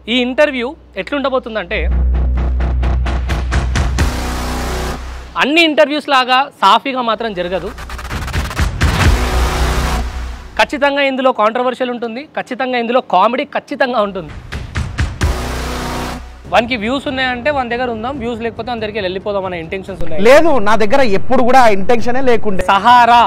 ఈ ఇంటర్వ్యూ ఎట్లుండబోతుందంటే అన్ని ఇంటర్వ్యూస్ లాగా సాఫీగా మాత్రం జరగదు ఖచ్చితంగా ఇందులో కాంట్రవర్షియల్ ఉంటుంది ఖచ్చితంగా ఇందులో కామెడీ ఖచ్చితంగా ఉంటుంది వానికి వ్యూస్ ఉన్నాయంటే మన దగ్గర ఉందాం వ్యూస్ లేకపోతే మన దగ్గరికి వెళ్ళిపోదాం అనే ఇంటెన్షన్స్ ఉన్నాయి లేదు నా దగ్గర ఎప్పుడు కూడా ఆ ఇంటెన్షనే లేకుండే సహారా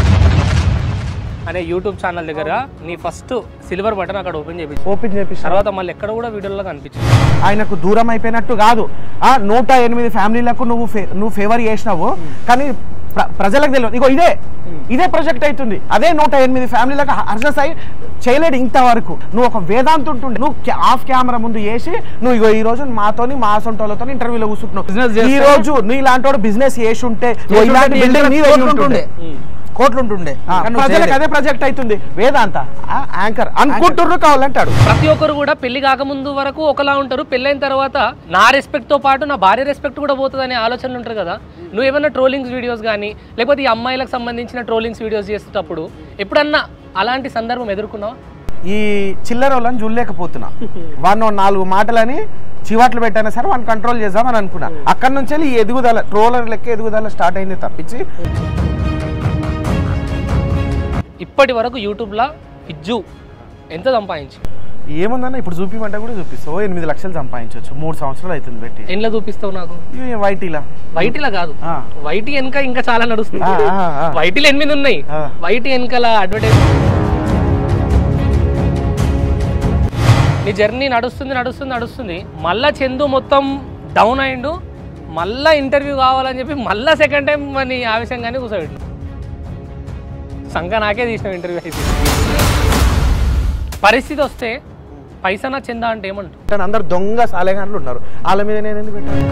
అనే యూట్యూబ్ ఛానల్ దగ్గర నీ ఫస్ట్ సిల్వర్ బటన్ అక్కడ ఓపెన్ చేయించు ఓపెన్ చేపిస్తా తర్వాత మళ్ళీ ఎక్కడ కూడా వీడియోలో కనిపించింది ఆయనకు దూరం అయిపోయినట్టు కాదు ఆ నూట ఎనిమిది ఫ్యామిలీలకు నువ్వు ఫే- నువ్వు ఫేవర్ చేసినావు కానీ ప్ర- ప్రజలకు తెలియదు ఇగో ఇదే ఇదే ప్రొజెక్ట్ అవుతుంది అదే నూట ఎనిమిది ఫ్యామిలీలకు హర్ష సాయి చేయలేడు ఇంతవరకు నువ్వు ఒక వేదాంత ఉంటుండే నువ్వు క్యా- ఆఫ్ కెమెరా ముందు వేసి నువ్వు ఇగో ఈ రోజు మాతోని మా సొంటోళ్ళతో ఇంటర్వ్యూలో Business కూర్చుంటున్నావు చేస్తే- ఈ రోజు నీ ఇలాంటి వాడు బిజినెస్ చేసి ఉంటే ఇగో ఇలాంటి బిల్డింగ్ నీ కోట్లు ఉంటుండే కోట్లు ఉంటుండే ఆ, కానీ నువ్వు ప్రజలకు చేయలేదు. అదే ప్రాజెక్ట్ అవుతుంది వేదాంత ఆ, యాంకర్ అనుకుంటుర్రు కావాలంటాడు ప్రతి ఒక్కరు కూడా పెళ్లి కాకముందు వరకు ఒకలా ఉంటారు పెళ్ళైన తర్వాత నా రెస్పెక్ట్ తో పాటు నా భార్య రెస్పెక్ట్ కూడా పోతుంది అనే ఆలోచనలు ఉంటారు కదా నువ్వు ఏమైనా ట్రోలింగ్స్ వీడియోస్ కానీ లేకపోతే ఈ అమ్మాయిలకు సంబంధించిన ట్రోలింగ్స్ వీడియోస్ చేసేటప్పుడు ఎప్పుడన్నా అలాంటి సందర్భం ఎదుర్కొన్నావా ఈ చిల్లర వాళ్ళని చూడలేకపోతున్నా వాడిని నాలుగు మాటలని చివాట్లు పెట్టైనా సరే వాడిని కంట్రోల్ చేద్దామని అనుకున్నా అక్కడ నుంచి వెళ్ళి ఈ ఎదుగుదల ట్రోలర్ లెక్క ఎదుగుదల స్టార్ట్ అయింది తప్పించి ఇప్పటి వరకు యూట్యూబ్లో ఫిజ్జు ఎంత సంపాదించి ఏముందన్న ఇప్పుడు చూపిమంటే కూడా చూపిస్తావు ఎనిమిది లక్షలు సంపాదించవచ్చు మూడు సంవత్సరాలు అవుతుంది పెట్టి ఎన్లో చూపిస్తావు నాకు ఇవి వైటీలా వైటీలా కాదు ఆ. వైటీ వెనక ఇంకా చాలా నడుస్తుంది ఆ, ఆ, ఆ. వైటీలు ఎనిమిది ఉన్నాయి ఆ. వైటీ వెనకాల అడ్వర్టైజ్ నీ జర్నీ నడుస్తుంది నడుస్తుంది నడుస్తుంది మళ్ళా చందు మొత్తం డౌన్ అయిండు మళ్ళా ఇంటర్వ్యూ కావాలని చెప్పి మళ్ళా సెకండ్ టైం మన ఆవేశంగానే కూర్చోబెట్టు సంఘ నాకే తీసిన ఇంటర్వ్యూ అయితే పరిస్థితి వస్తే పైసనా చందా అంటే ఏమంటారు కానీ అందరు దొంగ సాలేగాన్లు ఉన్నారు వాళ్ళ మీద నేను ఎందుకు పెట్టాను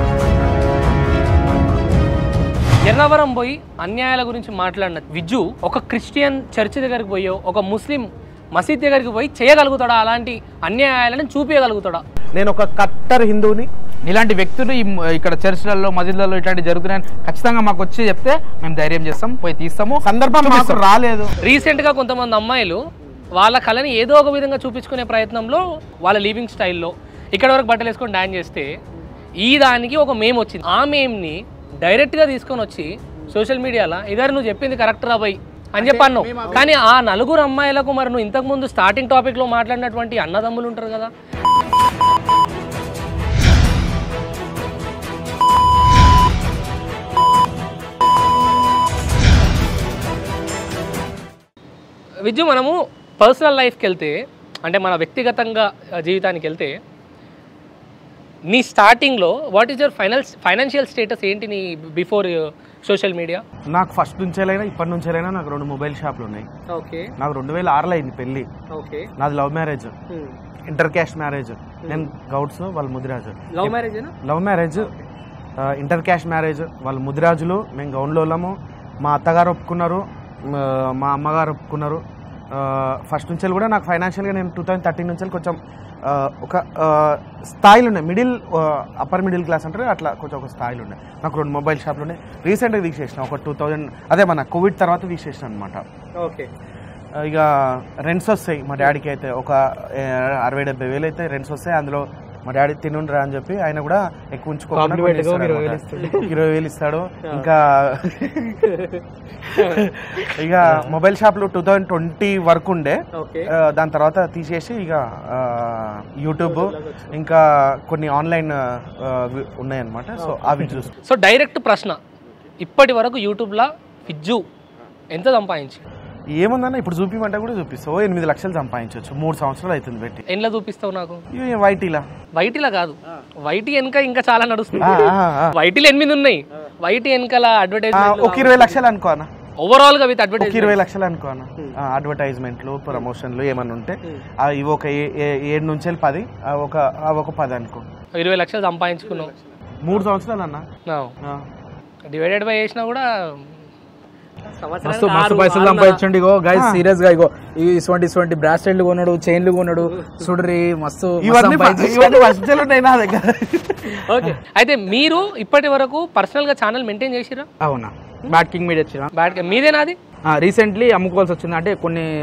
ఎర్రవరం పోయి అన్యాయాల గురించి మాట్లాడిన విజ్జు ఒక క్రిస్టియన్ చర్చ్ దగ్గరికి పోయో ఒక ముస్లిం మసీద్ దగ్గరికి పోయి చేయగలుగుతాడా అలాంటి అన్యాయాలను చూపించగలుగుతాడా నేను ఒక కట్టర్ హిందువుని ఇలాంటి వ్యక్తులు ఈ మ- ఇక్కడ చర్చిలలో మసీదులలో ఇట్లాంటి జరుగుతున్నాయని ఖచ్చితంగా మాకు వచ్చి చెప్తే మేము ధైర్యం చేస్తాం పోయి తీస్తాము సందర్భం మాకు రాలేదు రీసెంట్గా కొంతమంది అమ్మాయిలు వాళ్ళ కళని ఏదో ఒక విధంగా చూపించుకునే ప్రయత్నంలో వాళ్ళ లివింగ్ స్టైల్లో ఇక్కడ వరకు బట్టలు వేసుకొని డాన్స్ చేస్తే ఈ దానికి ఒక మేమ్ వచ్చింది ఆ మేమ్ని డైరెక్ట్గా తీసుకొని వచ్చి సోషల్ మీడియాలో ఇద్దరు నువ్వు చెప్పింది కరెక్ట్ రా బై అని చెప్పాను కానీ ఆ నలుగురు అమ్మాయిలకు మరి నువ్వు ఇంతకుముందు స్టార్టింగ్ టాపిక్లో మాట్లాడినటువంటి అన్నదమ్ములు ఉంటారు కదా విద్యు మనము పర్సనల్ లైఫ్కి వెళ్తే అంటే మన వ్యక్తిగతంగా ఆ, జీవితానికి వెళ్తే నీ స్టార్టింగ్లో what is your final financial status ఏంటి నీ బిఫోర్ సోషల్ మీడియా నాకు ఫస్ట్ నుంచేలైనా ఇప్పటి నుంచేలైనా నాకు రెండు మొబైల్ షాపులు ఉన్నాయి ఓకే నాకు రెండు వేల ఆరులో అయింది పెళ్ళి ఓకే నాది love marriage inter caste marriage నేను గౌడ్స్ వాళ్ళ Mudiraj love marriage love marriage inter caste marriage వాళ్ళ ముదిరాజులు మేము గౌన్లో వాళ్ళము మా అత్తగారు ఒప్పుకున్నారు ఆ, మా అమ్మగారు ఒప్పుకున్నారు ఫస్ట్ నుంచి కూడా నాకు ఫైనాన్షియల్గా నేను టూ థౌజండ్ థర్టీన్ నుంచి కొంచెం ఆ, ఒక ఆ, స్థాయిలు ఉన్నాయి మిడిల్ అప్పర్ మిడిల్ క్లాస్ అంటారు అట్లా కొంచెం ఒక స్థాయిలు ఉన్నాయి నాకు రెండు మొబైల్ షాపులు ఉన్నాయి రీసెంట్గా తీసేసిన ఒక టూ థౌజండ్ అదే మన కోవిడ్ తర్వాత తీసేసిన అనమాట ఓకే ఇక రెంట్స్ వస్తాయి మా డాడీకి అయితే ఒక ఏ, అరవై డెబ్బై వేలు అయితే రెంట్స్ వస్తాయి అందులో మా డాడీ తినుండ్రా అని చెప్పి ఆయన కూడా ఎక్కువ ఉంచుకోకుండా Compliment గా కొన్ని ఒక ఇరవై వేలు ఇస్తాడు అన్నమాట. ఇరవై వేలు ఇస్తాడు ఇంకా ఇక మొబైల్ షాప్లు టూ థౌజండ్ ట్వంటీ వరకు ఉండే ఓకే ఆ, దాని తర్వాత తీసేసి ఇక ఆ, యూట్యూబ్ ఇంకా కొన్ని ఆన్లైన్ ఆ, వి- ఉన్నాయన్నమాట సో అవి చూసి సో డైరెక్ట్ ప్రశ్న ఇప్పటి వరకు యూట్యూబ్లో ఫిజ్జు ఎంత సంపాదించి ఏముందన్న ఇప్పుడు చూపిమంటే కూడా చూపిస్తావు ఎనిమిది లక్షలు సంపాదించవచ్చు మూడు సంవత్సరాలు అవుతుంది పెట్టి ఎన్లో చూపిస్తావు నాకు ఇవి వైటీలా వైటీలా కాదు వైటీ వెనక ఇంకా చాలా నడుస్తుంది ఆ, ఆ, ఆ. వైటీలు ఎనిమిది ఉన్నాయి వైటీ వెనకాల ఆ, అడ్వర్టైజ్మెంట్ ఒక ఇరవై లక్షలు అనుకో అన్న ఓవరాల్ గా విత్ ఒక అడ్వర్టైజ్ ఇరవై లక్షలు అనుకో అన్న ఆ, అడ్వర్టైజ్మెంట్లు ప్రమోషన్లు ఏమన్నా ఉంటే ఆ, ఇవి ఒక ఏ- ఏ- ఏడు నుంచి వెళ్ళి పది ఆ, ఒక ఆ, ఒక పది అనుకో ఇరవై లక్షలు సంపాదించుకున్నావు మూడు సంవత్సరాలు అన్న ఆ. డివైడెడ్ బై చేసినా కూడా మస్తు మస్తు పైసలు సంపాదించండి ఇగో గైస్ సీరియస్ గా ఇగో ఈ- ఇటువంటి ఇటువంటి బ్రాస్లెట్లు కొన్నాడు చైన్లు కొన్నాడు చూడరి మస్తు మస్తు ఇవన్నీ సంపాదించి- ఇవన్నీ వర్షాలు ఉన్నాయి నా దగ్గర ఓకే అయితే మీరు ఇప్పటి వరకు పర్సనల్ గా ఛానల్ మెయింటైన్ చేసిరా అవునా బ్యాట్ కింగ్ మీడియా వచ్చిన బ్యాడ్ మీదేనా అది రీసెంట్లీ అమ్ముకోవాల్సి వచ్చింది అంటే కొన్ని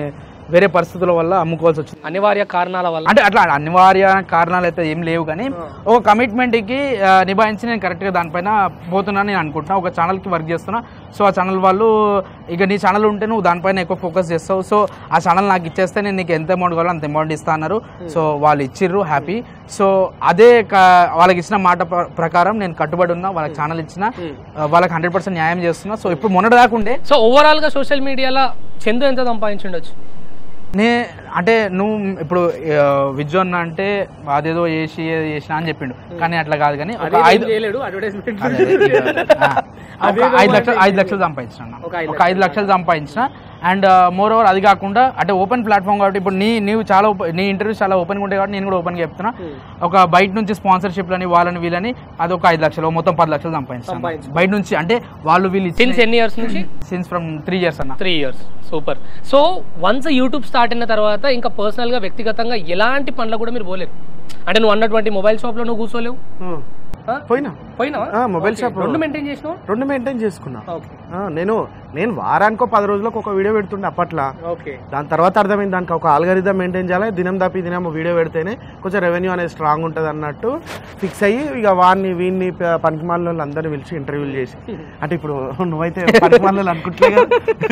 వేరే పరిస్థితుల వల్ల అమ్ముకోవాల్సి వచ్చింది అనివార్య కారణాల వల్ల అంటే అట్లా అనివార్య కారణాలు అయితే ఏం లేవు కానీ ఒక కమిట్మెంట్కి నిభాయించి నేను కరెక్ట్గా దానిపైన పోతున్నాను నేను అనుకుంటున్నా ఒక ఛానల్కి వర్క్ చేస్తున్నా సో ఆ ఛానల్ వాళ్ళు ఇక నీ ఛానల్ ఉంటే నువ్వు దానిపైన ఎక్కువ ఫోకస్ చేస్తావు సో ఆ ఛానల్ నాకు ఇచ్చేస్తే నేను నీకు ఎంత అమౌంట్ కావాలో అంత అమౌంట్ ఇస్తా అన్నారు సో వాళ్ళు ఇచ్చిర్రు హ్యాపీ సో అదే క- వాళ్ళకి ఇచ్చిన మాట ప్ర- ప్రకారం నేను కట్టుబడి ఉన్నా వాళ్ళకి ఛానల్ ఇచ్చిన ఆ, వాళ్ళకి హండ్రెడ్ పర్సెంట్ న్యాయం చేస్తున్నా సో ఇప్పుడు మొన్నటి దాకుండే సో ఓవరాల్ గా సోషల్ మీడియాలో చందు ఎంత సంపాదించుండొచ్చు నే అంటే నువ్వు ఇప్పుడు ఆ, విజ్జు అన్న అంటే అదేదో చేసి ఏదో చేసిన అని చెప్పిండు కానీ అట్లా కాదు కానీ ఒక ఐదు అదే, అదే, ఇక, ఆ, ఒక ఐదు లక్షలు ఐదు లక్షలు సంపాదించిన ఒక ఐదు ఒక ఐదు లక్షలు సంపాదించిన అండ్ మోర్ ఓవర్ అది కాకుండా అంటే ఓపెన్ ప్లాట్ఫామ్ కాబట్టి ఇప్పుడు నీ నీవు చాలా open- నీ ఇంటర్వ్యూస్ చాలా ఓపెన్గా ఉంటాయి కాబట్టి నేను కూడా ఓపెన్గా చెప్తున్నా ఒక బయట నుంచి స్పాన్సర్షిప్లని వాళ్ళని వీళ్ళని అది ఒక ఐదు లక్షలు మొత్తం పది లక్షలు సంపాదించాను బయట నుంచి అంటే వాళ్ళు వీళ్ళు సిన్స్ ఎన్ని ఇయర్స్ నుంచి సిన్స్ ఫ్రమ్ త్రీ ఇయర్స్ అన్న three years super so once YouTube start అయిన తర్వాత ఇంకా పర్సనల్ గా వ్యక్తిగతంగా ఎలాంటి పనులు కూడా మీరు పోలేరు అంటే నువ్వు అన్నటువంటి మొబైల్ షాప్ లో నువ్వు కూర్చోలేవు ఆ, ఆ? పోయినా పోయినావా ఆ, మొబైల్ Okay. షాప్ రెండు మెయింటైన్ చేసినావు రెండు మెయింటైన్ చేసుకున్నా ఓకే ఆ, నేను నేను వారానికో పది రోజులకు ఒక వీడియో పెడుతుండే అప్పట్లో ఓకే దాని తర్వాత అర్థమైంది దానికి ఒక ఆల్గరిథం మెయింటైన్ చేయాలి దినం తప్పి దినం వీడియో పెడితేనే కొంచెం రెవెన్యూ అనేది స్ట్రాంగ్ ఉంటుంది అన్నట్టు ఫిక్స్ అయ్యి ఇక వాడిని వీడిని పనికిమాల వాళ్ళు అందరిని పిలిచి ఇంటర్వ్యూలు చేసి అంటే ఇప్పుడు నువ్వైతే పనికిమాల వాళ్ళు అనుకుంటలే కదా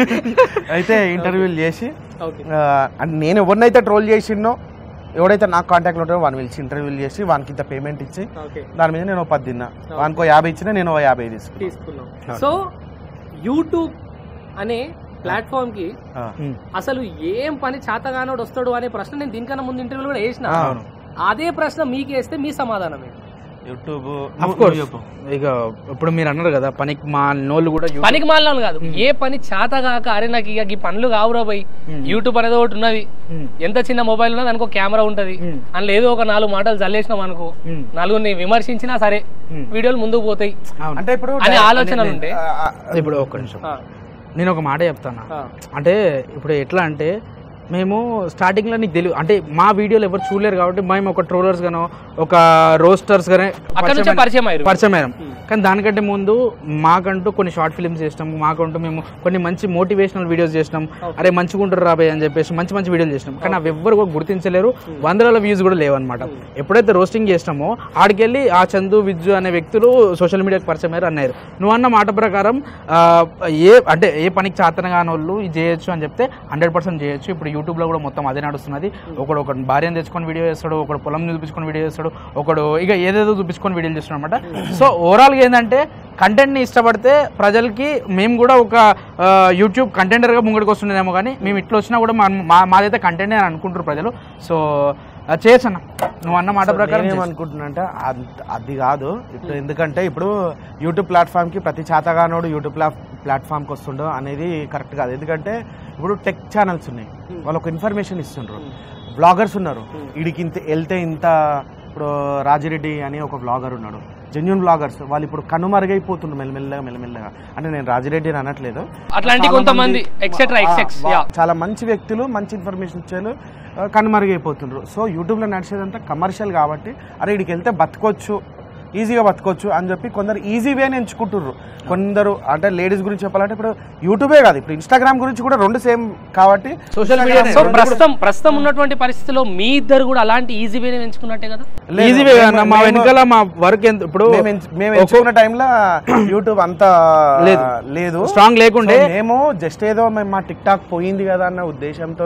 అయితే ఇంటర్వ్యూలు చేసి ఓకే ఆ, అంటే నేను ఎవరినైతే ట్రోల్ చేసిండో ఎవడైతే నాకు కాంటాక్ట్ ఉంటాడో వాడిని పిలిచి ఇంటర్వ్యూలు చేసి వానికి ఇంత పేమెంట్ ఇచ్చి ఓకే దాని మీద నేను ఓ పది తిన్నా వానికో యాభై ఇచ్చినా నేను ఓ యాభై తీసుకున్నా తీసుకున్నాం సో యూట్యూబ్ అనే ప్లాట్ఫామ్ కి ఆ. అసలు ఏం పని చేతగానోడు వస్తాడు అనే ప్రశ్న నేను దీనికన్నా ముందు ఇంటర్వ్యూలో కూడా వేసిన అవును. అదే ప్రశ్న మీకు వేస్తే మీ సమాధానమే యూట్యూబ్ అఫ్ కోర్స్ ఇక ఇప్పుడు మీరు అన్నారు కదా పనికి మా నోళ్ళు కూడా యూ- పనికి మాలను కాదు ఏ పని చేతగాక అరే నాకు ఇక ఈ పనులు కావురా పోయి యూట్యూబ్ అనేది ఒకటి ఉన్నది మ్మ్. ఎంత చిన్న మొబైల్ ఉన్నది అనుకో కెమెరా ఉంటది మ్మ్. అందులో ఏదో ఒక నాలుగు మాటలు చల్లేసినాం అనుకో మ్మ్. నలుగురిని విమర్శించినా సరే మ్మ్. వీడియోలు ముందుకు పోతాయి అవును. అంటే ఇప్పుడు అనే ఆలోచనలు ఉంటే ఆ, ఆ, ఇప్పుడు ఒక్క నిమిషం ఆ, నేను ఒక మాట చెప్తాను ఆ, అంటే ఇప్పుడు ఎట్లా అంటే మేము స్టార్టింగ్లో నీకు తెలియదు అంటే మా వీడియోలు ఎవరు చూడలేరు కాబట్టి మేము ఒక ట్రోలర్స్ గానో ఒక రోస్టర్స్ గానే అక్కడ నుంచే పరిచయం అయ్యారు పరిచయం అయ్యాం కానీ దానికంటే ముందు మాకంటూ కొన్ని షార్ట్ ఫిల్మ్స్ చేసినాం మాకంటూ మేము కొన్ని మంచి మోటివేషనల్ వీడియోస్ చేసినాం అరే మంచిగా ఉంటారు రాబోయే అని చెప్పేసి మంచి మంచి వీడియోలు చేసినాం కానీ అవి ఎవ్వరు కూడా గుర్తించలేరు వందల వ్యూస్ కూడా లేవన్నమాట ఎప్పుడైతే రోస్టింగ్ చేసినామో ఆడికెళ్ళి ఆ చందు విజ్జు అనే వ్యక్తులు సోషల్ మీడియాకి పరిచయం అయ్యారు అన్నారు నువ్వు అన్న మాట ప్రకారం ఆ, ఏ అంటే ఏ పనికి చాతన కాని వాళ్ళు ఇది చేయొచ్చు అని చెప్తే హండ్రెడ్ పర్సెంట్ చేయొచ్చు ఇప్పుడు యూట్యూబ్లో కూడా మొత్తం అదే నడుస్తున్నది ఒకడు ఒక భార్యను తెచ్చుకొని వీడియో చేస్తాడు ఒకడు పొలం చూపించుకొని వీడియో చేస్తాడు ఒకడు ఇక ఏదేదో చూపించుకొని వీడియోలు చేస్తున్నాడు అనమాట సో ఓవరాల్గా ఏంటంటే కంటెంట్ని ఇష్టపడితే ప్రజలకి మేము కూడా ఒక ఆ, యూట్యూబ్ కంటెంటర్గా ముంగడికి వస్తుండేమో కానీ మేము ఇట్లా వచ్చినా కూడా మా మా- మాదైతే కంటెంట్ అని అనుకుంటారు ప్రజలు సో ఆ, చేయొచ్చు అన్న నువ్వు అన్న మాట ప్రకారం చేయొచ్చు. ఏమనుకుంటున్నా అంటే అంత- అది కాదు ఇప్పుడు ఎందుకంటే ఇప్పుడు యూట్యూబ్ ప్లాట్ఫామ్ కి ప్రతి చేతగానోడు యూట్యూబ్ ప్లాట్ఫామ్ కి వస్తుండో అనేది కరెక్ట్ కాదు ఎందుకంటే ఇప్పుడు టెక్ ఛానల్స్ ఉన్నాయి వాళ్ళు ఒక ఇన్ఫర్మేషన్ ఇస్తుండ్రు బ్లాగర్స్ ఉన్నారు వీడికి ఇంత వెళ్తే ఇంత ఇప్పుడు రాజిరెడ్డి అని ఒక బ్లాగర్ ఉన్నాడు జెన్యున్ బ్లాగర్స్ వాళ్ళు ఇప్పుడు కనుమరుగైపోతుండ్రు మెల్లమెల్లగా మెల్లమెల్లగా అంటే నేను రాజిరెడ్డి అని అనట్లేదు అట్లాంటి చాలా కొంతమంది మంది- ఎక్సెట్రా ఆ, ఎక్సెక్స్ వా- చాలా మంచి వ్యక్తులు మంచి ఇన్ఫర్మేషన్ ఇచ్చేలు ఆ, కనుమరుగైపోతుండ్రు సో యూట్యూబ్లో నడిచేదంతా కమర్షియల్ కాబట్టి అరే ఇడికి వెళ్తే బతకొచ్చు ఈజీగా బతకొచ్చు అని చెప్పి కొందరు ఈజీ వేని ఎంచుకుంటుర్రు కొందరు అంటే లేడీస్ గురించి చెప్పాలంటే ఇప్పుడు యూట్యూబే కాదు ఇప్పుడు ఇన్స్టాగ్రామ్ గురించి కూడా రెండు సేమ్ కాబట్టి Social media Instagram నే. సో రెండు ప్రస్తుతం ప్రస్తుతం ఉన్నటువంటి పరిస్థితిలో మీ ఇద్దరు కూడా అలాంటి ఈజీ వేనే ఎంచుకున్నట్టే కదా లేదు, ఈజీ వే మేము- అన్న మా మేము- వెనకాల మా వర్క్ ఎంత ఇప్పుడు మేము ఎంచు- మేము ఎంచుకున్న టైంలో యూట్యూబ్ అంత లేదు. లేదు స్ట్రాంగ్ లేకుండే సో మేము జస్ట్ ఏదో మేము మా టిక్ టాక్ పోయింది కదా అన్న ఉద్దేశంతో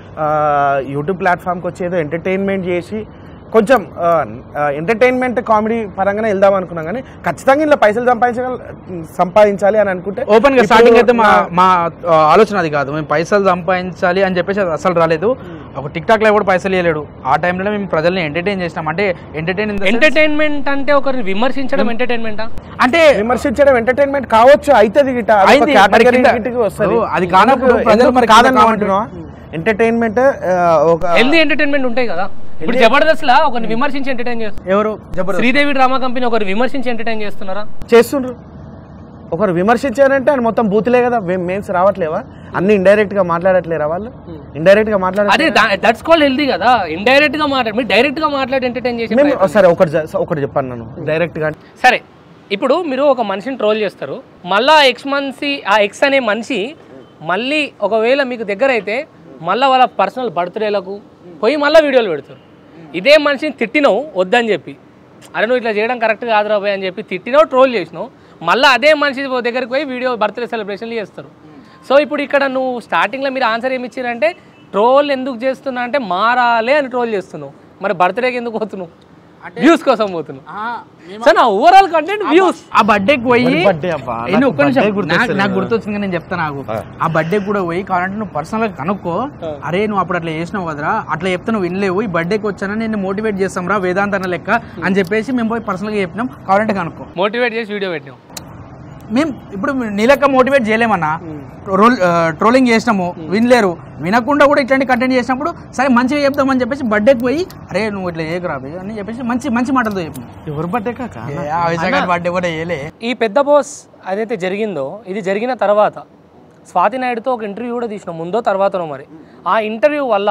యూట్యూబ్ ప్లాట్ఫామ్కి వచ్చి ఏదో ఎంటర్టైన్మెంట్ చేసి కొంచెం ఎంటర్టైన్మెంట్ కామెడీ పరంగానే వెళ్దాం అనుకున్నాం కానీ ఖచ్చితంగా ఇలా పైసలు సంపాదించగల సంపాదించాలి అని అనుకుంటే ఓపెన్ గా ఇప్పుడు స్టార్టింగ్ అయితే మా నా- మా ఆ, ఆలోచన అది కాదు మేము పైసలు సంపాదించాలి అని చెప్పేసి అది అసలు రాలేదు ఒక టిక్ టాక్ లో కూడా పైసలు ఇవ్వలేడు ఆ టైంలో మేము ప్రజల్ని ఎంటర్టైన్ చేసినాం అంటే ఎంటర్టైన్ ఎంటర్టైన్మెంట్ అంటే ఒకరిని విమర్శించడం ఎంటర్టైన్మెంటా అంటే విమర్శించడం ఎంటర్టైన్మెంట్ కావచ్చు అవుతుంది గిట అయింది, మరి కింద- వస్తుంది ఓ, అది కానప్పుడు ప్రజలు మరి కింద కాదని comment అంటున్నావా ఎంటర్టైన్మెంట్ ఒక హెల్దీ ఎంటర్టైన్మెంట్ ఉంటాయి కదా ఇప్పుడు జబర్దస్త్ లా ఒకరిని విమర్శించి ఎంటర్టైన్ చేస్తారు ఎవరు జబర్దస్త్ శ్రీదేవి డ్రామా కంపెనీ ఒకరు విమర్శించి ఎంటర్టైన్ చేస్తున్నారా చేస్తుండ్రు ఒకరు విమర్శించారంటే ఆయన మొత్తం బూతులే కదా మేమ్స్ రావట్లేవా అన్ని ఇండైరెక్ట్ గా మాట్లాడట్లేరా వాళ్ళు ఇండైరెక్ట్ గా అదే మాట్లాడే దట్స్ కాల్ హెల్దీ కదా ఇండైరెక్ట్ గా మాట్లాడి మీరు డైరెక్ట్ గా మాట్లాడి ఎంటర్టైన్ చేసి మేము సరే ఒకటి జ- ఒకటి చెప్పాను నన్ను డైరెక్ట్ గా సరే ఇప్పుడు మీరు ఒక మనిషిని ట్రోల్ చేస్తారు మళ్ళా ఎక్స్ మనిషి ఆ ఎక్స్ అనే మనిషి మళ్ళీ ఒకవేళ మీకు దగ్గర అయితే మళ్ళీ వాళ్ళ పర్సనల్ బర్త్డేలకు పోయి మళ్ళీ వీడియోలు పెడతారు ఇదే మనిషిని తిట్టినావు వద్దని చెప్పి అరే నువ్వు ఇట్లా చేయడం కరెక్ట్ కాదురా భయ్ అని చెప్పి తిట్టినావు ట్రోల్ చేసినావు మళ్ళీ అదే మనిషి దగ్గరికి పోయి వీడియో బర్త్డే సెలబ్రేషన్లు చేస్తారు సో ఇప్పుడు ఇక్కడ నువ్వు స్టార్టింగ్లో మీరు ఆన్సర్ ఏమి ఇచ్చారంటే ట్రోల్ ఎందుకు చేస్తున్నా అంటే మారాలే అని ట్రోల్ చేస్తున్నావు మరి బర్త్డేకి ఎందుకు పోతున్నావు వ్యూస్ కోసం పోతున్నావు సో నా ఓవరాల్ కంటెంట్ వ్యూస్ ఆ బర్త్డేకి పోయి birthday అబ్బా. ఏ, నువ్వు ఒక్క నాకు నిమిషం. birthday గుర్తొస్తలేదు. నాకు- నాకు గుర్తొచ్చింది కానీ నేను చెప్తాను నాకు ఆ బర్త్డే కూడా పోయి కావాలంటే నువ్వు పర్సనల్ గా కనుక్కో అరే నువ్వు అప్పుడు అట్లా చేసినావు కదరా అట్లా చెప్తే నువ్వు వినలేవు ఈ బర్త్డేకి వచ్చానా నేను మోటివేట్ చేస్తాం రా వేదాంత అన్న లెక్క అని చెప్పేసి మేము పోయి పర్సనల్ గా చెప్పినాం కావాలంటే కనుక్కో మోటివేట్ చేసి వీడియో పెట్టినావు మేము ఇప్పుడు నీ లెక్క మోటివేట్ చేయలేమన్నా రోల్ ట్రోలింగ్ చేసినాము వినలేరు వినకుండా కూడా ఇట్లాంటి కంటెంట్ చేసినప్పుడు సరే మంచిగా చెప్తామని చెప్పేసి బర్త్డేకి పోయి అరే నువ్వు ఇట్లా చేయకురా భయ్ అని చెప్పేసి మంచి మంచి మాటలతో చెప్పిన ఎవరు బర్త్డే కాక బర్త్డే కూడా చేయలే ఈ పెద్ద బాస్ అదైతే జరిగిందో ఇది జరిగిన తర్వాత స్వాతి నాయుడుతో ఒక ఇంటర్వ్యూ కూడా తీసినాం ముందో తర్వాతనో మరి ఆ ఇంటర్వ్యూ వల్ల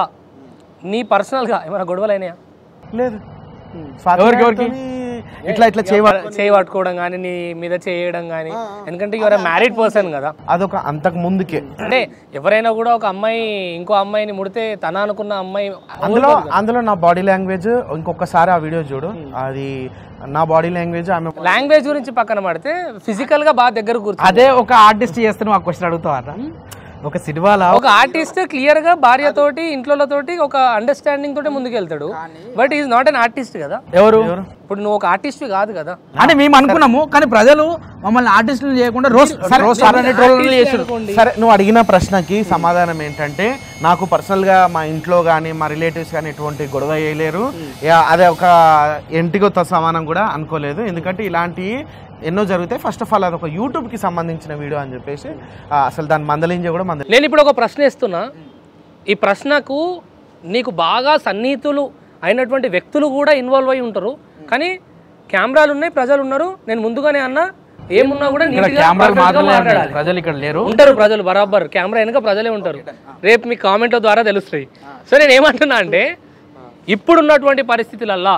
నీ పర్సనల్గా ఏమైనా గొడవలు అయినాయా లేదు ఎవరికి, ఎవరికి? ఇట్లా ఇట్లా చేయవ చేయి పట్టుకోవడం కానీ నీ మీద చేయడం కానీ ఎందుకంటే యువర్ మ్యారీడ్ పర్సన్ కదా అదొక అంతకు ముందుకే అంటే ఎవరైనా కూడా ఒక అమ్మాయి ఇంకో అమ్మాయిని ముడితే తన అనుకున్న అమ్మాయి అందులో అందులో నా బాడీ లాంగ్వేజ్ ఇంకొకసారి ఆ వీడియో చూడు అది నా బాడీ లాంగ్వేజ్ ఆమె లాంగ్వేజ్ గురించి పక్కన పడితే ఫిజికల్ గా బాగా దగ్గర కూర్చో అదే ఒక ఆర్టిస్ట్ చేస్తే నువ్వు ఆ క్వశ్చన్ అడుగుతావా ఒక సినిమాలో ఒక ఆర్టిస్ట్ క్లియర్ గా భార్యతోటి ఇంట్లోతోటి ఒక అండర్స్టాండింగ్ తోటి ముందుకెళ్తాడు but is not an artist కదా ఎవరు ఇప్పుడు నువ్వు ఒక ఆర్టిస్ట్ కాదు కదా అంటే మేము అనుకున్నాము కానీ ప్రజలు మమ్మల్ని ఆర్టిస్టులు చేయకుండా రోస్ట్ రోస్ట్ అలానే ట్రోల్ చేసారు సరే నువ్వు అడిగిన ప్రశ్నకి సమాధానం ఏంటంటే నాకు పర్సనల్ గా మా ఇంట్లో కానీ మా రిలేటివ్స్ కానీ ఎటువంటి గొడవ చేయలేరు యా, అదే ఒక ఎంటిగో సమానం కూడా అనుకోలేదు ఎందుకంటే ఇలాంటి ఎన్నో జరుగుతాయి ఫస్ట్ ఆఫ్ ఆల్ అది ఒక యూట్యూబ్ కి సంబంధించిన వీడియో అని చెప్పేసి ఆ, అసలు దాని మందలించ కూడా మంద నేను ఇప్పుడు ఒక ప్రశ్న ఇస్తున్నా ఈ ప్రశ్నకు నీకు బాగా సన్నిహితులు అయినటువంటి వ్యక్తులు కూడా ఇన్వాల్వ్ అయి ఉంటారు కానీ కెమెరాలు ఉన్నాయి ప్రజలు ఉన్నారు నేను ముందుగానే అన్నా ఏమున్నా కూడా ఇక్కడ నీట్గా కెమెరాలు perfect గా మాత్రమే మాట్లాడాలి. ప్రజలు ఇక్కడ లేరు ఉంటారు ప్రజలు బరాబర్ కెమెరా వెనుక ప్రజలే ఉంటారు రేపు మీ కామెంట్ల ద్వారా తెలుస్తాయి సో నేను ఏమంటున్నా అంటే ఇప్పుడున్నటువంటి పరిస్థితులల్లా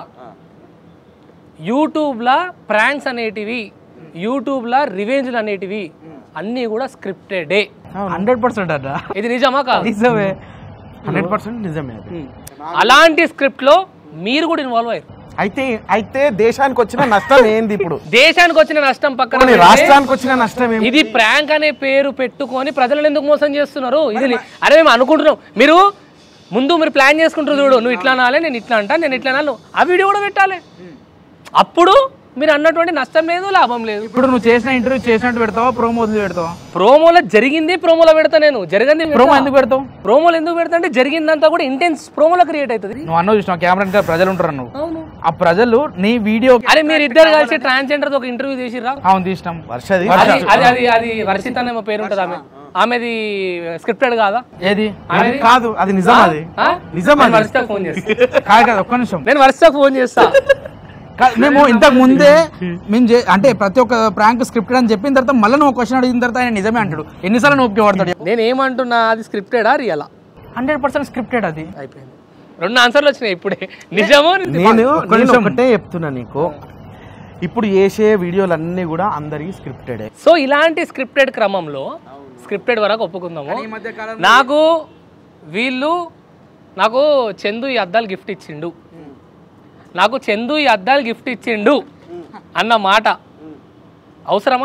యూట్యూబ్లో ప్రాంక్స్ అనేటివి యూట్యూబ్లో రివెంజ్లు అనేటివి అన్నీ కూడా స్క్రిప్టెడే హండ్రెడ్ పర్సెంట్ అట ఇది నిజమా కాదు నిజమే హండ్రెడ్ పర్సెంట్ నిజమే అది అలాంటి స్క్రిప్ట్లో మీరు కూడా ఇన్వాల్వ్ అయ్యారు అయితే అయితే దేశానికి వచ్చిన నష్టం ఏంది ఇప్పుడు దేశానికి వచ్చిన నష్టం పక్కన పోనీ పెడితే, రాష్ట్రానికి వచ్చిన నష్టం ఏంది ఇది ప్రాంక్ అనే పేరు పెట్టుకొని ప్రజలను ఎందుకు మోసం చేస్తున్నారు ఇది ని- అరే మేము అనుకుంటున్నాం మీరు ముందు మీరు ప్లాన్ చేసుకుంటారు చూడు నువ్వు ఇట్లా అనాలి నేను ఇట్లా అంటా నేను ఇట్లా అనాలి ఆ వీడియో కూడా పెట్టాలి అప్పుడు మీరు అన్నటువంటి నష్టం లేదు లాభం లేదు ఇప్పుడు నువ్వు చేసిన ఇంటర్వ్యూ చేసినట్టు పెడతావా ప్రోమో వదిలి పెడతావా ప్రోమోలో జరిగింది ప్రోమోలో పెడతా నేను జరిగింది ప్రోమో ఎందుకు పెడతావు ప్రోమోలు ఎందుకు పెడతా అంటే జరిగిందంతా కూడా ఇంటెన్స్ ప్రోమోలో క్రియేట్ అవుతుంది నువ్వు అన్నో చూసినావు కెమెరా ఇంకా ప్రజలు ఉంటారు నువ్వు అవును ఆ ప్రజలు నీ వీడియో అరే మీరు ఇద్దరు కలిసి ట్రాన్స్జెండర్ ఒక ఇంటర్వ్యూ చేసిర్రా అవును తీసినాం వర్షది అది అది అది అది వర్షిత అనే పేరు ఉంటుంది ఆమె ఆమెది స్క్రిప్టెడ్ కాదా ఏది అది కాదు అది నిజం అది ఆ? నిజం నేను అది వర్షితకు ఫోన్ చేస్తా కాదు కాదు ఒక్క నిమిషం నేను వర్షితకు ఫోన్ చేస్తా కాదు, మేము ఇంతకు ముందే మేము చే- అంటే ప్రతి ఒక్క ప్రాంక్ స్క్రిప్టెడ్ అని చెప్పిన తర్వాత మళ్ళీ నువ్వు క్వశ్చన్ అడిగిన తర్వాత ఆయన నిజమే అంటాడు ఎన్నిసార్లు నువ్వు ఒప్పుకే పడతాడు నేను ఏమంటున్నా అది స్క్రిప్టెడా రియలా హండ్రెడ్ పర్సెంట్ స్క్రిప్టెడ్ అది అయిపోయింది రెండు ఆన్సర్లు వచ్చినాయి ఇప్పుడే నిజమో నేను నేను ఒకటే చెప్తున్నా నీకు ఇప్పుడు చేసే వీడియోలన్నీ కూడా అందరికి స్క్రిప్టెడే సో ఇలాంటి స్క్రిప్టెడ్ క్రమంలో స్క్రిప్టెడ్ వరకు ఒప్పుకుందాము నాకు వీళ్ళు నాకు చందు ఈ అద్దాలు గిఫ్ట్ ఇచ్చిండు నాకు చందు ఈ అద్దాలు గిఫ్ట్ ఇచ్చిండు అన్న మాట అవసరమా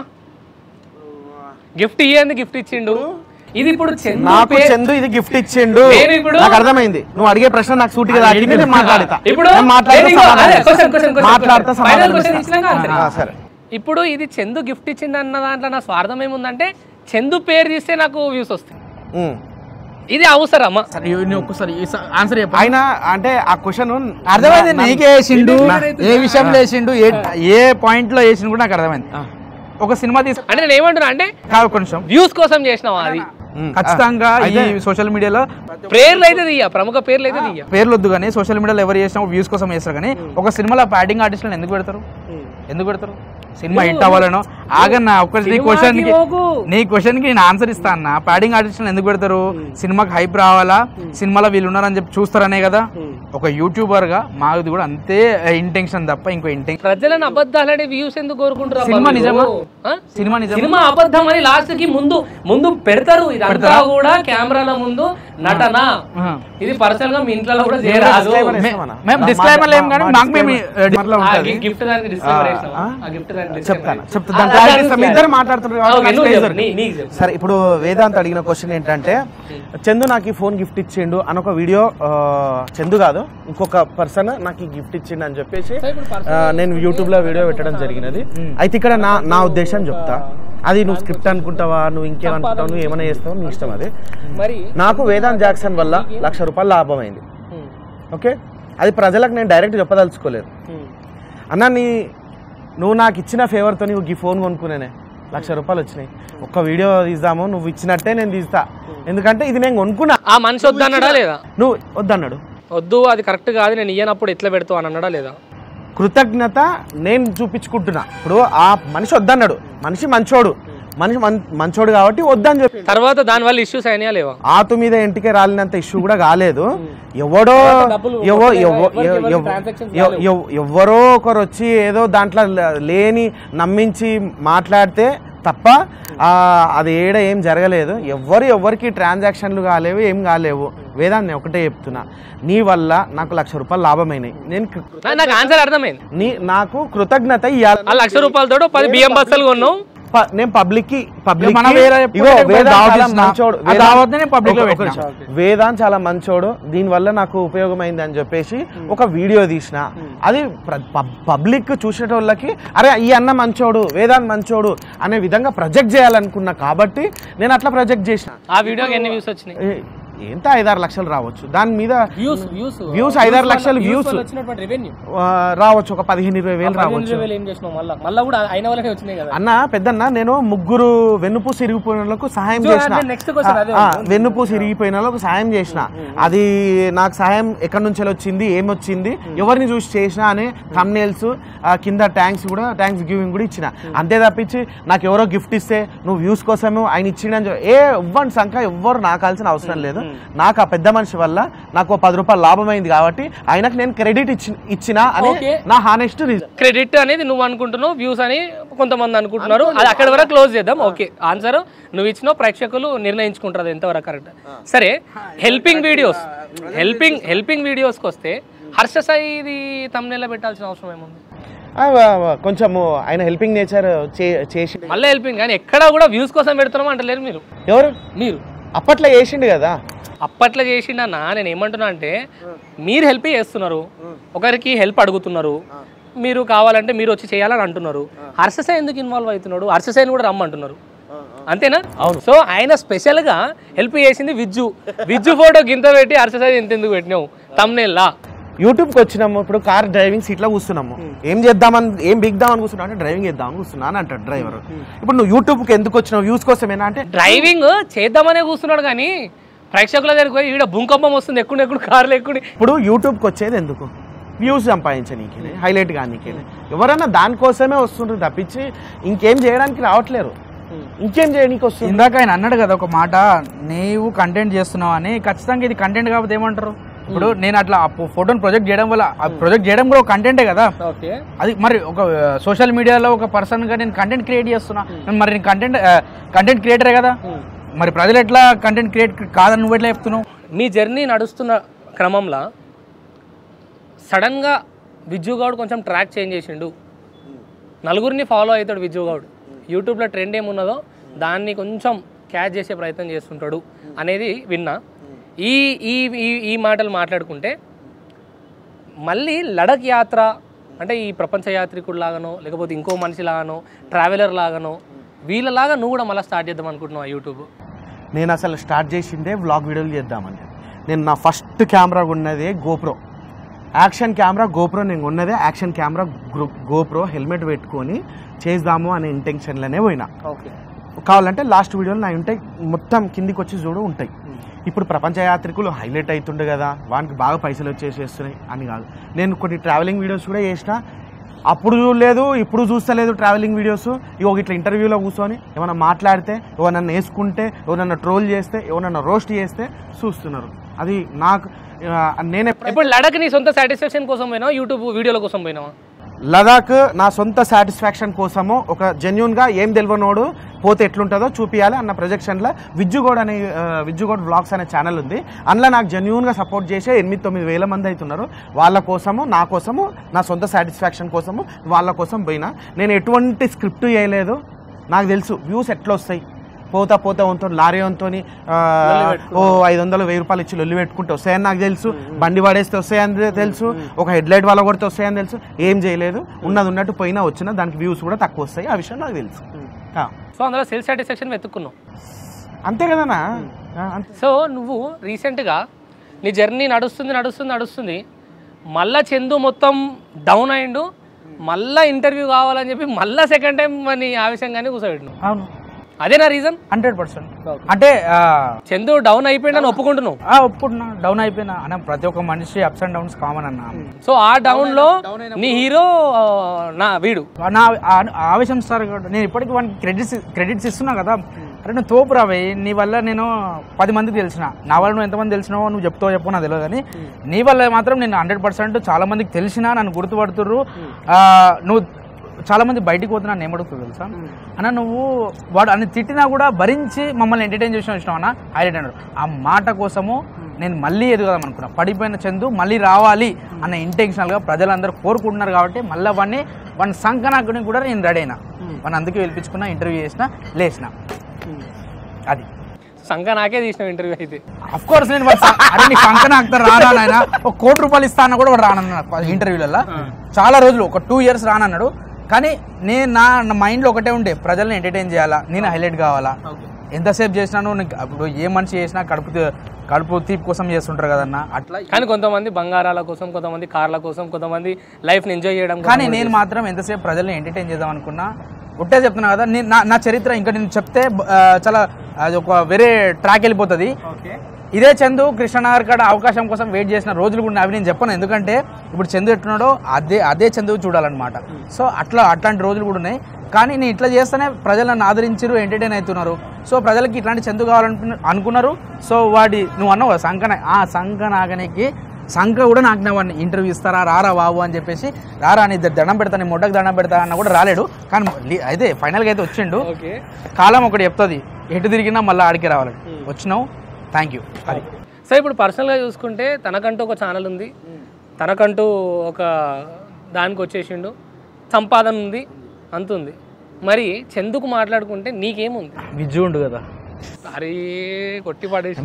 గిఫ్ట్ ఇయ్యంది గిఫ్ట్ ఇచ్చిండు ఇది ఇప్పుడు చందు నాకు పే- చందు ఇది గిఫ్ట్ ఇచ్చిండు నేను ఇప్పుడు- నాకు అర్థమైంది నువ్వు అడిగే ప్రశ్న నాకు సూటిగా తాకింది నేను మాట్లాడతా ఇప్పుడు నేను మాట్లాడతా నేను ఇంకో- సమాధానం అదే, ఇస్తా. question, question, question, మాట్లాడతా question. Final సమాధానం question ఇస్తా. ఇచ్చినాక answer ఆ, సరే ఇప్పుడు ఇది చందు గిఫ్ట్ ఇచ్చిండు అన్న దాంట్లో నా స్వార్థం ఏముందంటే చందు పేరు తీస్తే నాకు వ్యూస్ వస్తాయి ఉమ్. ఇది అవసరమా సరే నువ్వు ఒక్కసారి ఆన్సర్ చెప్పు ఆయన అంటే ఆ క్వశ్చన్ అర్థమైంది నీకే వేసిండు ఏ విషయంలో వేసిండు ఏ ఏ పాయింట్ లో వేసిండు కూడా నాకు అర్థమైంది ఒక సినిమా తీసు అంటే నేను ఏమంటున్నా అంటే కాదు ఒక నిమిషం వ్యూస్ కోసం చేసినావా అది ఖచ్చితంగా ఈ సోషల్ మీడియాలో పేర్లు అయితే తీయ ప్రముఖ పేర్లు అయితే తీయ పేర్లు వద్దు కానీ సోషల్ మీడియాలో ఎవరు చేసినా వ్యూస్ కోసం చేస్తారు కానీ ఒక సినిమాలో ప్యాడింగ్ ఆర్టిస్టులను ఎందుకు పెడతారు ఎందుకు పెడతారు సినిమా హిట్ అవ్వాలనో ఆగన్నా ఒక్క నీ క్వశ్చన్ కి పోకు. నీ క్వశ్చన్ కి నేను ఆన్సర్ ఇస్తా అన్న ప్యాడింగ్ ఆర్టిస్టులను ఎందుకు పెడతారు సినిమాకి హైప్ రావాలా సినిమాలో వీళ్ళు ఉన్నారని చెప్పి చూస్తారనే కదా ఒక యూట్యూబర్ గా మాది కూడా అంతే ఇంటెన్షన్ తప్ప ఇంకో ఇంటెన్షన్ ప్రజలను అబద్ధాలనే వ్యూస్ ఎందుకు కోరుకుంటారు అబ్బా సినిమా మీరు? నిజమా? ఆ? సినిమా నిజం సినిమా అబద్ధం అని లాస్ట్ కి ముందు ముందు పెడతారు ఇదంతా కూడా కెమెరాల ముందు నటన ఆ. ఇది పర్సనల్ గా మీ ఇంట్లో కూడా చేయరాదు disclaimer మే- ఇస్తామన్నా? మేము మా- disclaimer మా- ఏం కానీ మా మాకు మేము disclaimer disclaimer ఆ ఉంటది. గిఫ్ట్ దానికి డిస్క్లైమర్ వేసినాం ఆ, ఆ గిఫ్ట్ దానికి చెప్తాను disclaimer. చెప్తాను ఆ, దాని దానికి clarity ఇస్తాం. disclaimer. ఇద్దరు మాట్లాడుతున్నారు కాబట్టి ఓకే, నాకు నువ్వు తెలియదు. చెప్పు, నీ- నీకు చెప్పు. సరే ఇప్పుడు వేదాంత్ అడిగిన క్వశ్చన్ ఏంటంటే చందు నాకు ఈ ఫోన్ గిఫ్ట్ ఇచ్చిండు అని ఒక వీడియో ఆ, చందు కాదు ఇంకొక పర్సన్ నాకు ఈ గిఫ్ట్ ఇచ్చిండు అని చెప్పేసి ఆ, నేను యూట్యూబ్ లో వీడియో పెట్టడం జరిగినది అయితే ఇక్కడ నా నా ఉద్దేశం చెప్తా అది నువ్వు స్క్రిప్ట్ అనుకుంటావా నువ్వు ఇంకేమనుకుంటావు నువ్వు ఏమైనా చేస్తావు నీ ఇష్టం అది మరి నాకు వేదాంత్ జాక్సన్ వల్ల లక్ష రూపాయలు లాభం అయింది ఉమ్, ఓకే అది ప్రజలకు నేను డైరెక్ట్ చెప్పదలుచుకోలేదు ఉమ్. అన్న నీ నువ్వు నాకు ఇచ్చిన ఫేవర్తో నీకు ఈ ఫోన్ కొనుక్కునేనే లక్ష రూపాయలు వచ్చినాయి ఒక్క వీడియో తీద్దాము నువ్వు ఇచ్చినట్టే నేను తీస్తా ఎందుకంటే ఇది నేను కొనుక్కున్నా ఆ మనిషి వద్దన్నాడా లేదా నువ్వు వద్దన్నాడు వద్దు అది కరెక్ట్ కాదు నేను ఇయ్యనప్పుడు ఎట్లా పెడతావు అని అన్నాడా లేదా కృతజ్ఞత నేను చూపించుకుంటున్నా ఇప్పుడు ఆ మనిషి వద్దన్నాడు మనిషి మంచోడు మనిషి మం- మంచోడు కాబట్టి వద్దని చెప్పి తర్వాత దాని వల్ల ఇష్యూస్ అయినాయా లేవా ఆతు మీద ఇంటికి రాలినంత ఇష్యూ కూడా కాలేదు ఎవడో డబ్బులు ఎవ- కొట్టలేదా? ఎవ- ఎవరికి ఎవరికి ఎవ- transactions ఎవ- ఎవ- ఎవరో ఒకరు వచ్చి ఏదో దాంట్లో ల- లేని నమ్మించి మాట్లాడితే తప్ప ఆ, అది ఏడ ఏం జరగలేదు ఎవ్వరు ఎవరికి ట్రాన్సాక్షన్లు కాలేవు ఏం కాలేవు వేదాన్ని ఒకటే చెప్తున్నా నీ వల్ల నాకు లక్ష రూపాయలు లాభమైనాయి నేను కృ- నా- నాకు ఆన్సర్ అర్థమైంది నీ నాకు కృతజ్ఞత ఇవ్వాలి ఆ లక్ష రూపాయలతో పది బియ్యం బస్తాలు కొన్నావు ప- నేను పబ్లిక్ కి పబ్లిక్ మన వేరే ఎప్పుడు వేదాంత్ దావత్ చాలా ఇస్తున్నా. మంచోడు ఆ దావత్ని నేను public లో ఒక- ఒక పెట్టినా. నిమిషం. వేదాంత్ చాలా మంచోడు దీని వల్ల నాకు ఉపయోగమైంది అని చెప్పేసి ఒక వీడియో తీసిన అది పబ్లిక్ చూసేటోళ్ళకి అరే ఈ అన్న మంచోడు వేదాంత్ మంచోడు అనే విధంగా ప్రొజెక్ట్ చేయాలనుకున్నా కాబట్టి నేను అట్లా ప్రొజెక్ట్ చేసిన ఆ వీడియోకి ఎన్ని వ్యూస్ వచ్చినాయి ఏ- ఎంత ఐదారు లక్షలు రావచ్చు దాని మీద వ్యూస్ వ్యూస్ Views ఐదారు లక్షలు views. వచ్చినటువంటి రెవెన్యూ ఆ, రావచ్చు ఒక పదిహేను ఇరవై వేలు రావచ్చు వేలు ఏం చేసినావు మళ్ళీ మళ్ళీ కూడా అయిన వాళ్ళకే వచ్చినాయి కదా అన్న పెద్దన్న నేను ముగ్గురు వెన్నుపూసి ఇరిగిపోయిన వాళ్ళకు సహాయం సో చేసిన అదే next question అదే ఆ, ఆ, వెన్నుపూసి ఇరిగిపోయిన వాళ్ళకు సహాయం చేసిన అది నాకు సహాయం ఎక్కడి నుంచి వచ్చింది ఏమొచ్చింది ఎవరిని చూసి చేసిన అనే thumbnails, ఆ కింద ట్యాంక్స్ కూడా ట్యాంక్స్ గివింగ్ కూడా ఇచ్చిన అంతే తప్పించి నాకు ఎవరో గిఫ్ట్ ఇస్తే నువ్వు వ్యూస్ కోసము ఆయన ఇచ్చిండని చెప్పి ఏ ఎవ్వరి సంఖ్య ఎవ్వరు నాకు కావాల్సిన అవసరం లేదు నాకు ఆ పెద్ద మనిషి వల్ల నాకు ఓ పది రూపాయలు లాభమైంది కాబట్టి ఆయనకు నేను క్రెడిట్ ఇచ్చి ఇచ్చిన అని Okay. నా హానెస్ట్ రీజన్ క్రెడిట్ అనేది నువ్వు అనుకుంటున్నావు వ్యూస్ అని కొంతమంది అనుకుంటున్నారు అది అక్కడి వరకు క్లోజ్ చేద్దాం ఓకే ఆన్సర్ నువ్వు ఇచ్చిన ప్రేక్షకులు నిర్ణయించుకుంటారు అది ఎంతవరకు కరెక్ట్ సరే హెల్పింగ్ వీడియోస్ హెల్పింగ్ హెల్పింగ్ వీడియోస్కి వస్తే హర్ష సాయిది తమ్నేలా పెట్టాల్సిన అవసరం ఏముంది కొంచెము ఆయన హెల్పింగ్ నేచర్ చేసి మళ్ళీ హెల్పింగ్ కానీ ఎక్కడ కూడా వ్యూస్ కోసం పెడుతున్నాం అంటలేరు మీరు ఎవరు మీరు అప్పట్లో చేసిండు కదా అప్పట్లో చేసిండన్నా నేను ఏమంటున్నా అంటే మీరు హెల్ప్ చేస్తున్నారు ఒకరికి హెల్ప్ అడుగుతున్నారు మీరు కావాలంటే మీరు వచ్చి చేయాలని అంటున్నారు హర్షసాయి ఎందుకు ఇన్వాల్వ్ అవుతున్నాడు హర్షసాయిని కూడా రమ్మంటున్నారు అంతేనా అవును సో ఆయన స్పెషల్ గా హెల్ప్ చేసింది విజ్జు విజ్జు ఫోటో గింత పెట్టి హర్షసాయి ఎంత ఎందుకు పెట్టినావు తమ్నేల్లా యూట్యూబ్కి వచ్చినాము ఇప్పుడు కార్ డ్రైవింగ్ సీట్లో కూర్చున్నాము ఏం చేద్దామని ఏం బిగ్దామని కూర్చున్నా అంటే డ్రైవింగ్ చేద్దామని కూర్చున్నా అని అంటాడు డ్రైవర్ ఇప్పుడు నువ్వు యూట్యూబ్కి ఎందుకు వచ్చినావు వ్యూస్ కోసమేనా అంటే డ్రైవింగ్ చేద్దామనే కూర్చున్నాడు కానీ ప్రేక్షకుల దగ్గరికి పోయి ఈడ భూకంపం వస్తుంది ఎక్కువ ఎక్కువ కార్లు ఎక్కువ ఇప్పుడు యూట్యూబ్కి వచ్చేది ఎందుకు వ్యూస్ సంపాదించనీకి హైలైట్ కానీ ఎవరైనా దానికోసమే వస్తుంటారు తప్పించి ఇంకేం చేయడానికి రావట్లేరు ఇంకేం చేయడానికి వస్తుంది ఇందాక ఆయన అన్నాడు కదా ఒక మాట నీవు కంటెంట్ చేస్తున్నావు అని ఖచ్చితంగా ఇది కంటెంట్ కాబట్టి ఏమంటారు ఇప్పుడు నేను అట్లా ఆ ఫోటోని ప్రొజెక్ట్ చేయడం వల్ల ప్రొజెక్ట్ చేయడం కూడా ఒక కంటెంటే కదా ఓకే అది మరి ఒక సోషల్ మీడియాలో ఒక పర్సన్ గా నేను కంటెంట్ క్రియేట్ చేస్తున్నా మరి నేను కంటెంట్ కంటెంట్ క్రియేటరే కదా మరి ప్రజలు ఎట్లా కంటెంట్ క్రియేట్ కాదని నువ్వు ఎట్లా చెప్తున్నావు మీ జర్నీ నడుస్తున్న క్రమంలో సడన్గా విజ్జుగౌడ్ కొంచెం ట్రాక్ చేంజ్ చేసిండు నలుగురిని ఫాలో అవుతాడు విజ్జుగౌడ్ యూట్యూబ్లో ట్రెండ్ ఏమున్నదో దాన్ని కొంచెం క్యాచ్ చేసే ప్రయత్నం చేస్తుంటాడు అనేది విన్నా ఈ ఈ ఈ- ఈ మాటలు మాట్లాడుకుంటే మళ్ళీ లడక్ యాత్ర అంటే ఈ ప్రపంచ యాత్రికుడు లాగానో లేకపోతే ఇంకో మనిషి లాగానో ట్రావెలర్ లాగానో వీళ్ళలాగా నువ్వు కూడా మళ్ళీ స్టార్ట్ చేద్దాం అనుకుంటున్నావు యూట్యూబ్ నేను అసలు స్టార్ట్ చేసిందే వ్లాగ్ వీడియోలు చేద్దామని నేను నా ఫస్ట్ కెమెరా ఉన్నదే గోప్రో యాక్షన్ కెమెరా గోప్రో నేను ఉన్నదే యాక్షన్ కెమెరా గోప్రో హెల్మెట్ పెట్టుకొని చేద్దాము అనే ఇంటెన్షన్లోనే పోయినా ఓకే కావాలంటే లాస్ట్ వీడియోలు నా ఉంటాయి మొత్తం కిందికి వచ్చి చూడు ఉంటాయి ఇప్పుడు ప్రపంచ యాత్రికులు హైలైట్ అవుతుండే కదా వానికి బాగా పైసలు వచ్చేసేస్తున్నాయి అని కాదు నేను కొన్ని ట్రావెలింగ్ వీడియోస్ కూడా చేసిన అప్పుడు చూడలేదు ఇప్పుడు చూస్తలేదు ట్రావెలింగ్ వీడియోస్ ఇగో ఇట్లా ఇంటర్వ్యూలో కూర్చొని ఏమైనా మాట్లాడితే ఎవరన్నా వేసుకుంటే ఎవరన్నా ట్రోల్ చేస్తే ఎవరన్నా రోస్ట్ చేస్తే చూస్తున్నారు అది నాకు ఆ, నేను ఎప్పుడైతే ఇప్పుడు లడక్ నీ సొంత సాటిస్ఫాక్షన్ కోసం పోయినావా యూట్యూబ్ వీడియోల కోసం పోయినావా లదాఖ్ నా సొంత సాటిస్ఫాక్షన్ కోసము ఒక జెన్యున్గా ఏం తెలియనోడు పోతే ఎట్లుంటుందో చూపించాలి అన్న ప్రొజెక్షన్లో విజ్జుగోడ్ అనే ఆ, విజ్జుగోడ్ బ్లాగ్స్ అనే ఛానల్ ఉంది అందులో నాకు జెన్యున్గా సపోర్ట్ చేసే ఎనిమిది తొమ్మిది వేల మంది అవుతున్నారు వాళ్ళ కోసము నా కోసము నా సొంత సాటిస్ఫాక్షన్ కోసము వాళ్ళ కోసం పోయినా నేను ఎటువంటి స్క్రిప్ట్ చేయలేదు నాకు తెలుసు వ్యూస్ ఎట్లా వస్తాయి పోతా పోతా వంతో లారీ వంతో ఓ ఐదు వందలు వెయ్యి రూపాయలు ఇచ్చి లొల్లి పెట్టుకుంటే వస్తాయని నాకు తెలుసు బండి పడేస్తే వస్తాయని తెలుసు ఒక హెడ్ లైట్ వాళ్ళ కొడితే వస్తాయని తెలుసు ఏం చేయలేదు ఉన్నది ఉన్నట్టు పోయినా వచ్చినా దానికి వ్యూస్ కూడా తక్కువ వస్తాయి ఆ విషయం నాకు తెలుసు ఆ. సో అందులో సెల్ఫ్ సాటిస్ఫాక్షన్ వెతుక్కున్నావు అంతే కదనా ఆ, అంతే సో నువ్వు రీసెంట్గా నీ జర్నీ నడుస్తుంది నడుస్తుంది నడుస్తుంది మళ్ళా చందు మొత్తం డౌన్ అయిండు మళ్ళా ఇంటర్వ్యూ కావాలని చెప్పి మళ్ళా సెకండ్ టైం నీ ఆవేశంగానే కూర్చోబెట్టిను అవును అదేనా రీజన్ హండ్రెడ్ పర్సెంట్ అంటే ఆ, చందు డౌన్ అయిపోయిందని ఒప్పుకుంటున్నావు ఆ, ఒప్పుకున్నా డౌన్ అయిపోయినా అన్న ప్రతి ఒక్క మనిషి అప్స్ అండ్ డౌన్స్ కామన్ అన్న సో ఆ డౌన్ లో నీ హీరో ఆ, నా వీడు నా ఆ- ఆవేశం సార్ కాబట్టి నేను ఇప్పటికీ వానికి క్రెడిట్స్ క్రెడిట్స్ ఇస్తున్నా కదా అరే నువ్వు తోపు రావే నీ వల్ల నేను పది మందికి తెలిసిన నా వల్ల నువ్వు ఎంతమంది తెలిసినావో నువ్వు చెప్తావో చెప్పు నాకు తెలియదు కానీ నీ వల్ల మాత్రం నేను హండ్రెడ్ పర్సెంట్ చాలా మందికి తెలిసినా నన్ను గుర్తుపడుతుర్రు ఆ, నువ్వు చాలా మంది బయటికి పోతున్నా నేను ఏమడుగుతుంది తెలుసా అన్న నువ్వు వాడు అని తిట్టినా కూడా భరించి మమ్మల్ని ఎంటర్టైన్ చేసిన వచ్చినావు అన్న హైలైట్ అన్నాడు ఆ మాట కోసము నేను మళ్ళీ ఎదుగుదాం అనుకున్నా పడిపోయిన చందు మళ్ళీ రావాలి అన్న ఇంటెన్షనల్గా ప్రజలందరూ కోరుకుంటున్నారు కాబట్టి మళ్ళీ వాడిని వాడిని సంకనాకుని కూడా నేను రెడీ అయినా వాడిని అందుకే పిలిపించుకున్నా ఇంటర్వ్యూ చేసిన లేచిన అది సంఘ నాకే తీసిన ఇంటర్వ్యూ అయితే అఫ్ కోర్స్ నేను వాడు స- అరే నీ కంకణ ఆకుతారు రానా నాయన ఒక కోటి రూపాయలు ఇస్తా అన్న కూడా వాడు రానన్నాడు ఇంటర్వ్యూలలో చాలా రోజులు ఒక టూ ఇయర్స్ రానన్నాడు కానీ నేను నా నా మైండ్లో ఒకటే ఉండే ప్రజల్ని ఎంటర్టైన్ చేయాలా నేను హైలైట్ కావాలా ఎంతసేపు చేసినాను నీకు అప్పుడు ఏ మనిషి చేసినా కడుపు తీ- కడుపు తీపి కోసం చేస్తుంటారు కదన్న అట్లా కానీ కొంతమంది బంగారాల కోసం కొంతమంది కార్ల కోసం కొంతమంది లైఫ్ని ఎంజాయ్ చేయడం కోసం కానీ నేను మాత్రం ఎంతసేపు ప్రజల్ని ఎంటర్టైన్ చేద్దాం అనుకున్నా ఉట్టే చెప్తున్నా కదా నేను నా- నా చరిత్ర ఇంకా నేను చెప్తే ఆ, చాలా అది ఒక వేరే ట్రాక్ వెళ్ళిపోతుంది ఇదే చందు కృష్ణనగర్ కాడ అవకాశం కోసం వెయిట్ చేసిన రోజులు కూడా అవి నేను చెప్పను ఎందుకంటే ఇప్పుడు చందు ఎట్టున్నాడో అదే అదే చందు చూడాలన్నమాట సో అట్లా అట్లాంటి రోజులు కూడా ఉన్నాయి కానీ నేను ఇట్లా చేస్తేనే ప్రజలు నన్ను ఆదరించారు ఎంటర్టైన్ అవుతున్నారు సో ప్రజలకి ఇట్లాంటి చందు కావాలను అనుకున్నారు సో వాడి నువ్వు అన్నావు కదా సంకన ఆ సంక నాగనికి సంక కూడా నాకు నా వాడిని ఇంటర్వ్యూ ఇస్తారా రారా బాబు అని చెప్పేసి రారా నీ దండం పెడతా నీ మొట్టకు దండం పెడతా అన్న కూడా రాలేడు కానీ లీ- అయితే ఫైనల్గా అయితే వచ్చిండు ఓకే కాలం ఒకటి చెప్తుంది ఎటు తిరిగినా మళ్ళీ ఆడికి రావాలి వచ్చినావు థ్యాంక్ యూ అది సో ఇప్పుడు పర్సనల్గా చూసుకుంటే తనకంటూ ఒక ఛానల్ ఉంది తనకంటూ ఒక దానికి వచ్చేసిండు సంపాదన ఉంది అంత ఉంది మరి చందుకు మాట్లాడుకుంటే నీకేముంది విజ్జు ఉండు కదా అరే కొట్టి పడేసి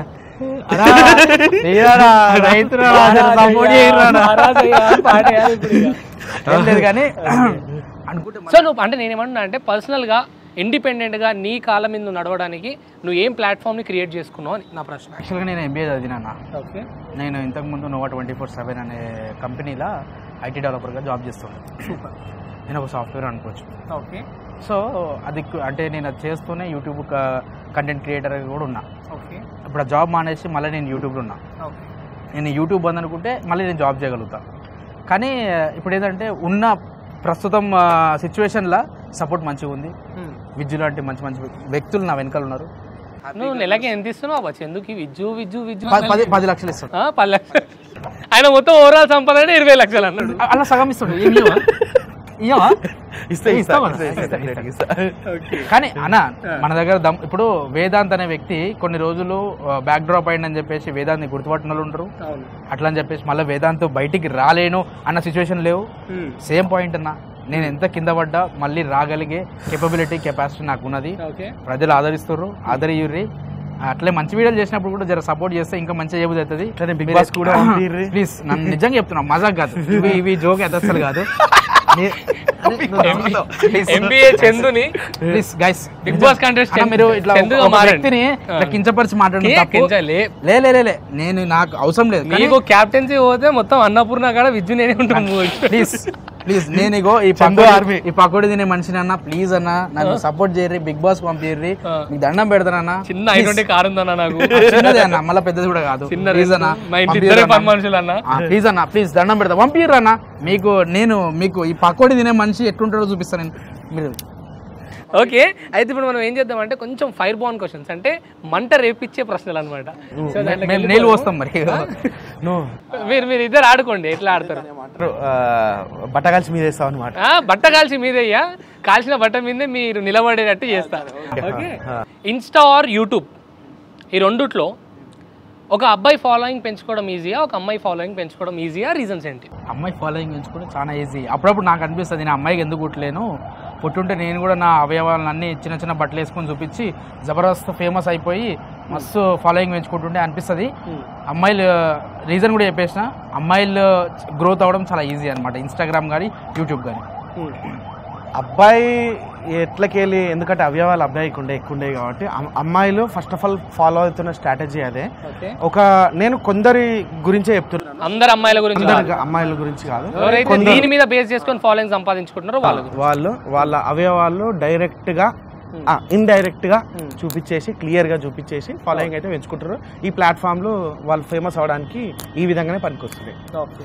ఏం లేదు కానీ అనుకుంటే సో నువ్వు అంటే నేనేమంటున్నా అంటే పర్సనల్గా ఇండిపెండెంట్గా నీ కాళ్ళ మీద నువ్వు నడవడానికి నువ్వు ఏం ప్లాట్ఫామ్ని క్రియేట్ చేసుకున్నావు అని నా ప్రశ్న యాక్చువల్గా నేను ఎంబీఏ చదివినా ఓకే నేను ఇంతకుముందు నోవా ట్వంటీ ఫోర్ సెవెన్ అనే కంపెనీలో ఐటీ డెవలపర్గా జాబ్ చేస్తుండే సూపర్ నేను ఒక సాఫ్ట్వేర్ అనుకోవచ్చు ఓకే సో అది కు- అంటే నేను అది చేస్తూనే యూట్యూబ్ కంటెంట్ క్రియేటర్ కూడా ఉన్నా ఓకే ఇప్పుడు ఆ జాబ్ మానేసి మళ్ళీ నేను యూట్యూబ్లో ఉన్నా ఓకే నేను యూట్యూబ్ బంద్ అనుకుంటే మళ్ళీ నేను జాబ్ చేయగలుగుతా కానీ ఇప్పుడు ఏంటంటే ఉన్న ప్రస్తుతం సిచ్యువేషన్లో సపోర్ట్ మంచిగా ఉంది విద్యు లాంటి మంచి మంచి వ్యక్తులు నా వెనకాల ఉన్నారు నువ్వు నెలకి ఎంత ఇస్తున్నావు అబ్బా చందుకి విజ్జు విజ్జు విజ్జు ప- పది పది లక్షలు ఇస్తాడు ఆ, పది లక్షలు ఆయన మొత్తం ఓవరాల్ సంపద అంటే ఇరవై లక్షలు అన్నాడు అ- అలా సగం ఇస్తాడు ఏం లేవా ఇయ్యవా ఇస్తా ఇస్తా ఇస్తావా? ఇస్తా, ఇస్తా, ఇస్తా. కానీ అన్న మన దగ్గర దమ్ ఇప్పుడు వేదాంత్ అనే వ్యక్తి కొన్ని రోజులు బ్యాక్ డ్రాప్ అయిందని చెప్పేసి వేదాంత్ని గుర్తుపట్టిన వాళ్ళు ఉంటారు అవును అట్లా అని చెప్పేసి మళ్ళీ వేదాంత్ బయటికి రాలేను అన్న సిచ్యువేషన్ లేవు సేమ్ పాయింట్ అన్న నేను ఎంత కింద పడ్డా మళ్ళీ రాగలిగే కెపబిలిటీ కెపాసిటీ నాకు ఉన్నది ఓకే ప్రజలు ఆదరిస్తుర్రు ఆదరియుర్రి అట్లే మంచి వీడియోలు చేసినప్పుడు కూడా జర సపోర్ట్ చేస్తే ఇంకా మంచిగా చేయబుద్ధి అవుతుంది అట్లనే బిగ్ బాస్ కూడా పంపిర్రి. ప్లీజ్ నన్ను నిజంగా చెప్తున్నా మజాక్ కాదు ఇవి ఇవి జోక్ అసలు కాదు ఎంబీఏ చందుని please guys Bigg Boss contestant మీరు ఇట్లా చందుగా ఒక మారండి. వ్యక్తిని ఇట్లా కించపరిచి మాట్లాడడం కే- తప్పు కించలే. లే లే, లే లే నేను నాకు అవసరం లేదు కానీ నీకు క్యాప్టెన్సీ పోతే మొత్తం అన్నపూర్ణ కాడ విద్యు నేనే ఉంటాము ప్లీజ్ ప్లీజ్ నేను ఇగో ఈ పకోడీ ఈ పకోడీ తినే మనిషిని అన్న ప్లీజ్ అన్న నన్ను సపోర్ట్ చేయర్రి బిగ్ బాస్ పంపిర్రి ఆ. మీకు దండం పెడతానన్న చిన్న ఐటువంటి కారు ఉందన్న నాకు చిన్నదే అన్న మళ్ళీ పెద్దది కూడా కాదు చిన్న ప్లీజ్ అన్న మా ఇంటి ఇద్దరే పని మనుషులు అన్న ప్లీజ్ అన్న ప్లీజ్ దండం పెడతా పంపిర్రు అన్న మీకు నేను మీకు ఈ పకోడీ తినే మనిషి ఎట్లుంటాడో చూపిస్తాను నేను మీరు ఓకే అయితే ఇప్పుడు మనం ఏం చేద్దామంటే కొంచెం ఫైర్ బాన్ క్వశ్చన్స్ అంటే మంట రేపిచ్చే ప్రశ్నలు అనమాట మేము నీళ్ళు పోస్తాం మరి నువ్వు మీరు మీరు ఇద్దరు ఆడుకోండి ఎట్లా ఆడతారు ఆ, బట్ట కలిసి మీద వేస్తావు అనమాట ఆ, బట్ట కాల్చి మీదయ్యా కాల్చిన బట్ట మీదే మీరు నిలబడేటట్టు చేస్తారు ఓకే ఇన్స్టా ఆర్ యూట్యూబ్ ఈ రెండిట్లో ఒక అబ్బాయి ఫాలోయింగ్ పెంచుకోవడం ఈజీయా ఒక అమ్మాయి ఫాలోయింగ్ పెంచుకోవడం ఈజీయా రీజన్స్ ఏంటి అమ్మాయి ఫాలోయింగ్ పెంచుకుంటే చాలా ఈజీ అప్పుడప్పుడు నాకు అనిపిస్తుంది నేను అమ్మాయికి ఎందుకు కుట్టలేను పుట్టుంటే నేను కూడా నా అవయవాలను అన్ని చిన్న చిన్న బట్టలు వేసుకొని చూపించి జబర్దస్త్ ఫేమస్ అయిపోయి మస్తు ఫాలోయింగ్ పెంచుకుంటుంటే అనిపిస్తుంది అమ్మాయిలు రీజన్ కూడా చెప్పేసిన అమ్మాయిలు గ్రోత్ అవ్వడం చాలా ఈజీ అనమాట ఇన్స్టాగ్రామ్ కానీ యూట్యూబ్ కానీ అబ్బాయి ఎట్లకెళ్ళి ఎందుకంటే అవయవాలు అబ్బాయికి ఉండే ఎక్కువ ఉండే కాబట్టి అమ్- అమ్మాయిలు ఫస్ట్ ఆఫ్ ఆల్ ఫాలో అవుతున్న స్ట్రాటజీ అదే ఓకే ఒక నేను కొందరి గురించే చెప్తున్నాను అందరు అమ్మాయిల గురించి కాదు. కొందరి అమ్మాయిల గురించి కాదు ఎవరైతే దీని మీద బేస్ చేసుకొని ఫాలోయింగ్ సంపాదించుకుంటున్నారో వాళ్ళ గురించి వాళ్ళు వాళ్ళ అవయవాలు డైరెక్ట్ గా ఇండైరెక్ట్ గా చూపించేసి క్లియర్ గా చూపించేసి ఫాలోయింగ్ అయితే పెంచుకుంటారు ఈ ప్లాట్ఫామ్ లో వాళ్ళు ఫేమస్ అవడానికి ఈ విధంగానే పనికొస్తుంది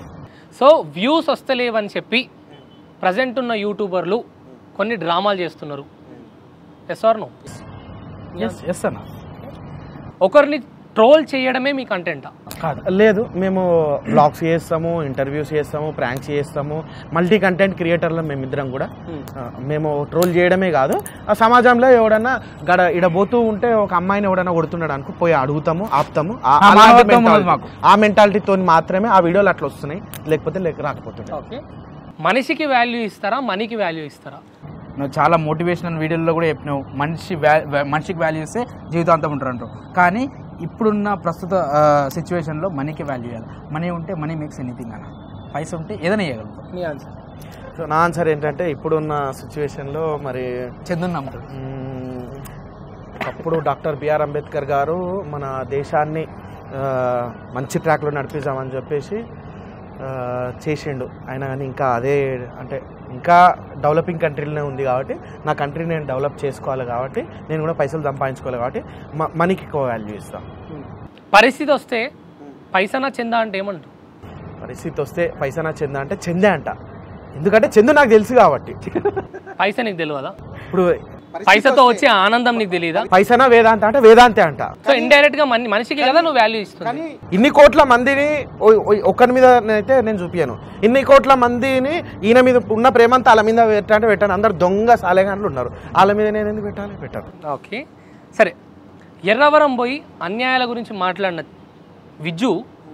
సో వ్యూస్ వస్తలేవని చెప్పి ప్రజెంట్ ఉన్న యూట్యూబర్లు కొన్ని డ్రామాలు చేస్తున్నారు yes or no yes yes అన్న ఒకరిని ట్రోల్ చేయడమే మీ కంటెంటా కాదు లేదు మేము బ్లాగ్స్ చేస్తాము ఇంటర్వ్యూస్ చేస్తాము ప్రాంక్స్ చేస్తాము మల్టీ కంటెంట్ క్రియేటర్లు మేమిద్దరం కూడా ఆ, మేము ట్రోల్ చేయడమే కాదు ఆ సమాజంలో ఎవడన్నా గడ ఇడ పోతూ ఉంటే ఒక అమ్మాయిని ఎవడన్నా కొడుతున్నాడు అనుకో పోయి అడుగుతాము ఆపుతాము ఆ- ఆ, మా అలాంటి అబద్ధం ఉన్నది mentality. మాకు. ఆ మెంటాలిటీతో మాత్రమే ఆ వీడియోలు అట్లా వస్తున్నాయి లేకపోతే లేక రాకపోతున్నాయి ఓకే మనిషికి వాల్యూ ఇస్తారా మనీకి వాల్యూ ఇస్తారా నువ్వు చాలా మోటివేషనల్ వీడియోల్లో కూడా చెప్పినావు మనిషి వ్యా- వ్యా- మనిషికి వాల్యూ ఇస్తే జీవితాంతం ఉంటారు అంటావు కానీ ఇప్పుడున్న ప్రస్తుత సిచ్యువేషన్లో మనీకి వాల్యూ ఇవ్వాలి మనీ ఉంటే మనీ మేక్స్ ఎనీథింగ్ అన్న పైసా ఉంటే ఏదైనా చేయగలుగుతాం మీ ఆన్సర్ సో నా ఆన్సర్ ఏంటంటే ఇప్పుడున్న సిచ్యువేషన్లో మరి చందుని నమ్ముతాడు మ్మ్. ఒకప్పుడు డాక్టర్ బిఆర్ అంబేద్కర్ గారు మన దేశాన్ని ఆ, మంచి ట్రాక్లో నడిపిద్దామని చెప్పేసి ఆ, చేసిండు ఆయన కానీ ఇంకా అదే అంటే ఇంకా డెవలపింగ్ కంట్రీలోనే ఉంది కాబట్టి నా కంట్రీ నేను డెవలప్ చేసుకోవాలి కాబట్టి నేను కూడా పైసలు సంపాదించుకోవాలి కాబట్టి మ- మనీకి ఎక్కువ వాల్యూ ఇస్తాం పరిస్థితి వస్తే పైసనా చెందా అంటే ఏమంటారు పరిస్థితి వస్తే పైసనా చెందా అంటే చెందే అంట ఎందుకంటే చందు నాకు తెలుసు కాబట్టి పైసా నీకు తెలియదా ఇప్పుడు పైసతో వచ్చే ఆనందం నీకు తెలియదా పైసనా వేదాంత అంటే వేదాంతే అంట సో ఇండైరెక్ట్ గా మని- మనిషికి కదా నువ్వు వాల్యూ ఇస్తుంది ఇన్ని కోట్ల మందిని ఓ- ఓ- ఒక్కరి మీద అయితే నేను చూపించాను ఇన్ని కోట్ల మందిని ఈయన మీద ఉన్న ప్రేమంతా వాళ్ళ మీద పెట్టాలంటే పెట్టాను అందరు దొంగ సాలేగాన్లు ఉన్నారు వాళ్ళ మీద నేను ఎందుకు పెట్టాలి పెట్టాను ఓకే సరే ఎర్రవరం పోయి అన్యాయాల గురించి మాట్లాడిన విజ్జు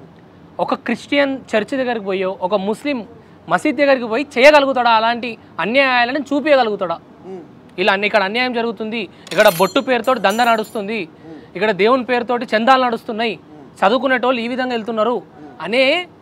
ఒక క్రిస్టియన్ చర్చ్ దగ్గరికి పోయో ఒక ముస్లిం మసీద్ దగ్గరికి పోయి చేయగలుగుతాడా అలాంటి అన్యాయాలను చూపించగలుగుతాడా ఇలా అన్ని ఇక్కడ అన్యాయం జరుగుతుంది ఇక్కడ బొట్టు పేరుతోటి దంద నడుస్తుంది ఇక్కడ దేవుని పేరుతోటి చందాలు నడుస్తున్నాయి చదువుకునేటోళ్ళు ఈ విధంగా వెళ్తున్నారు అనే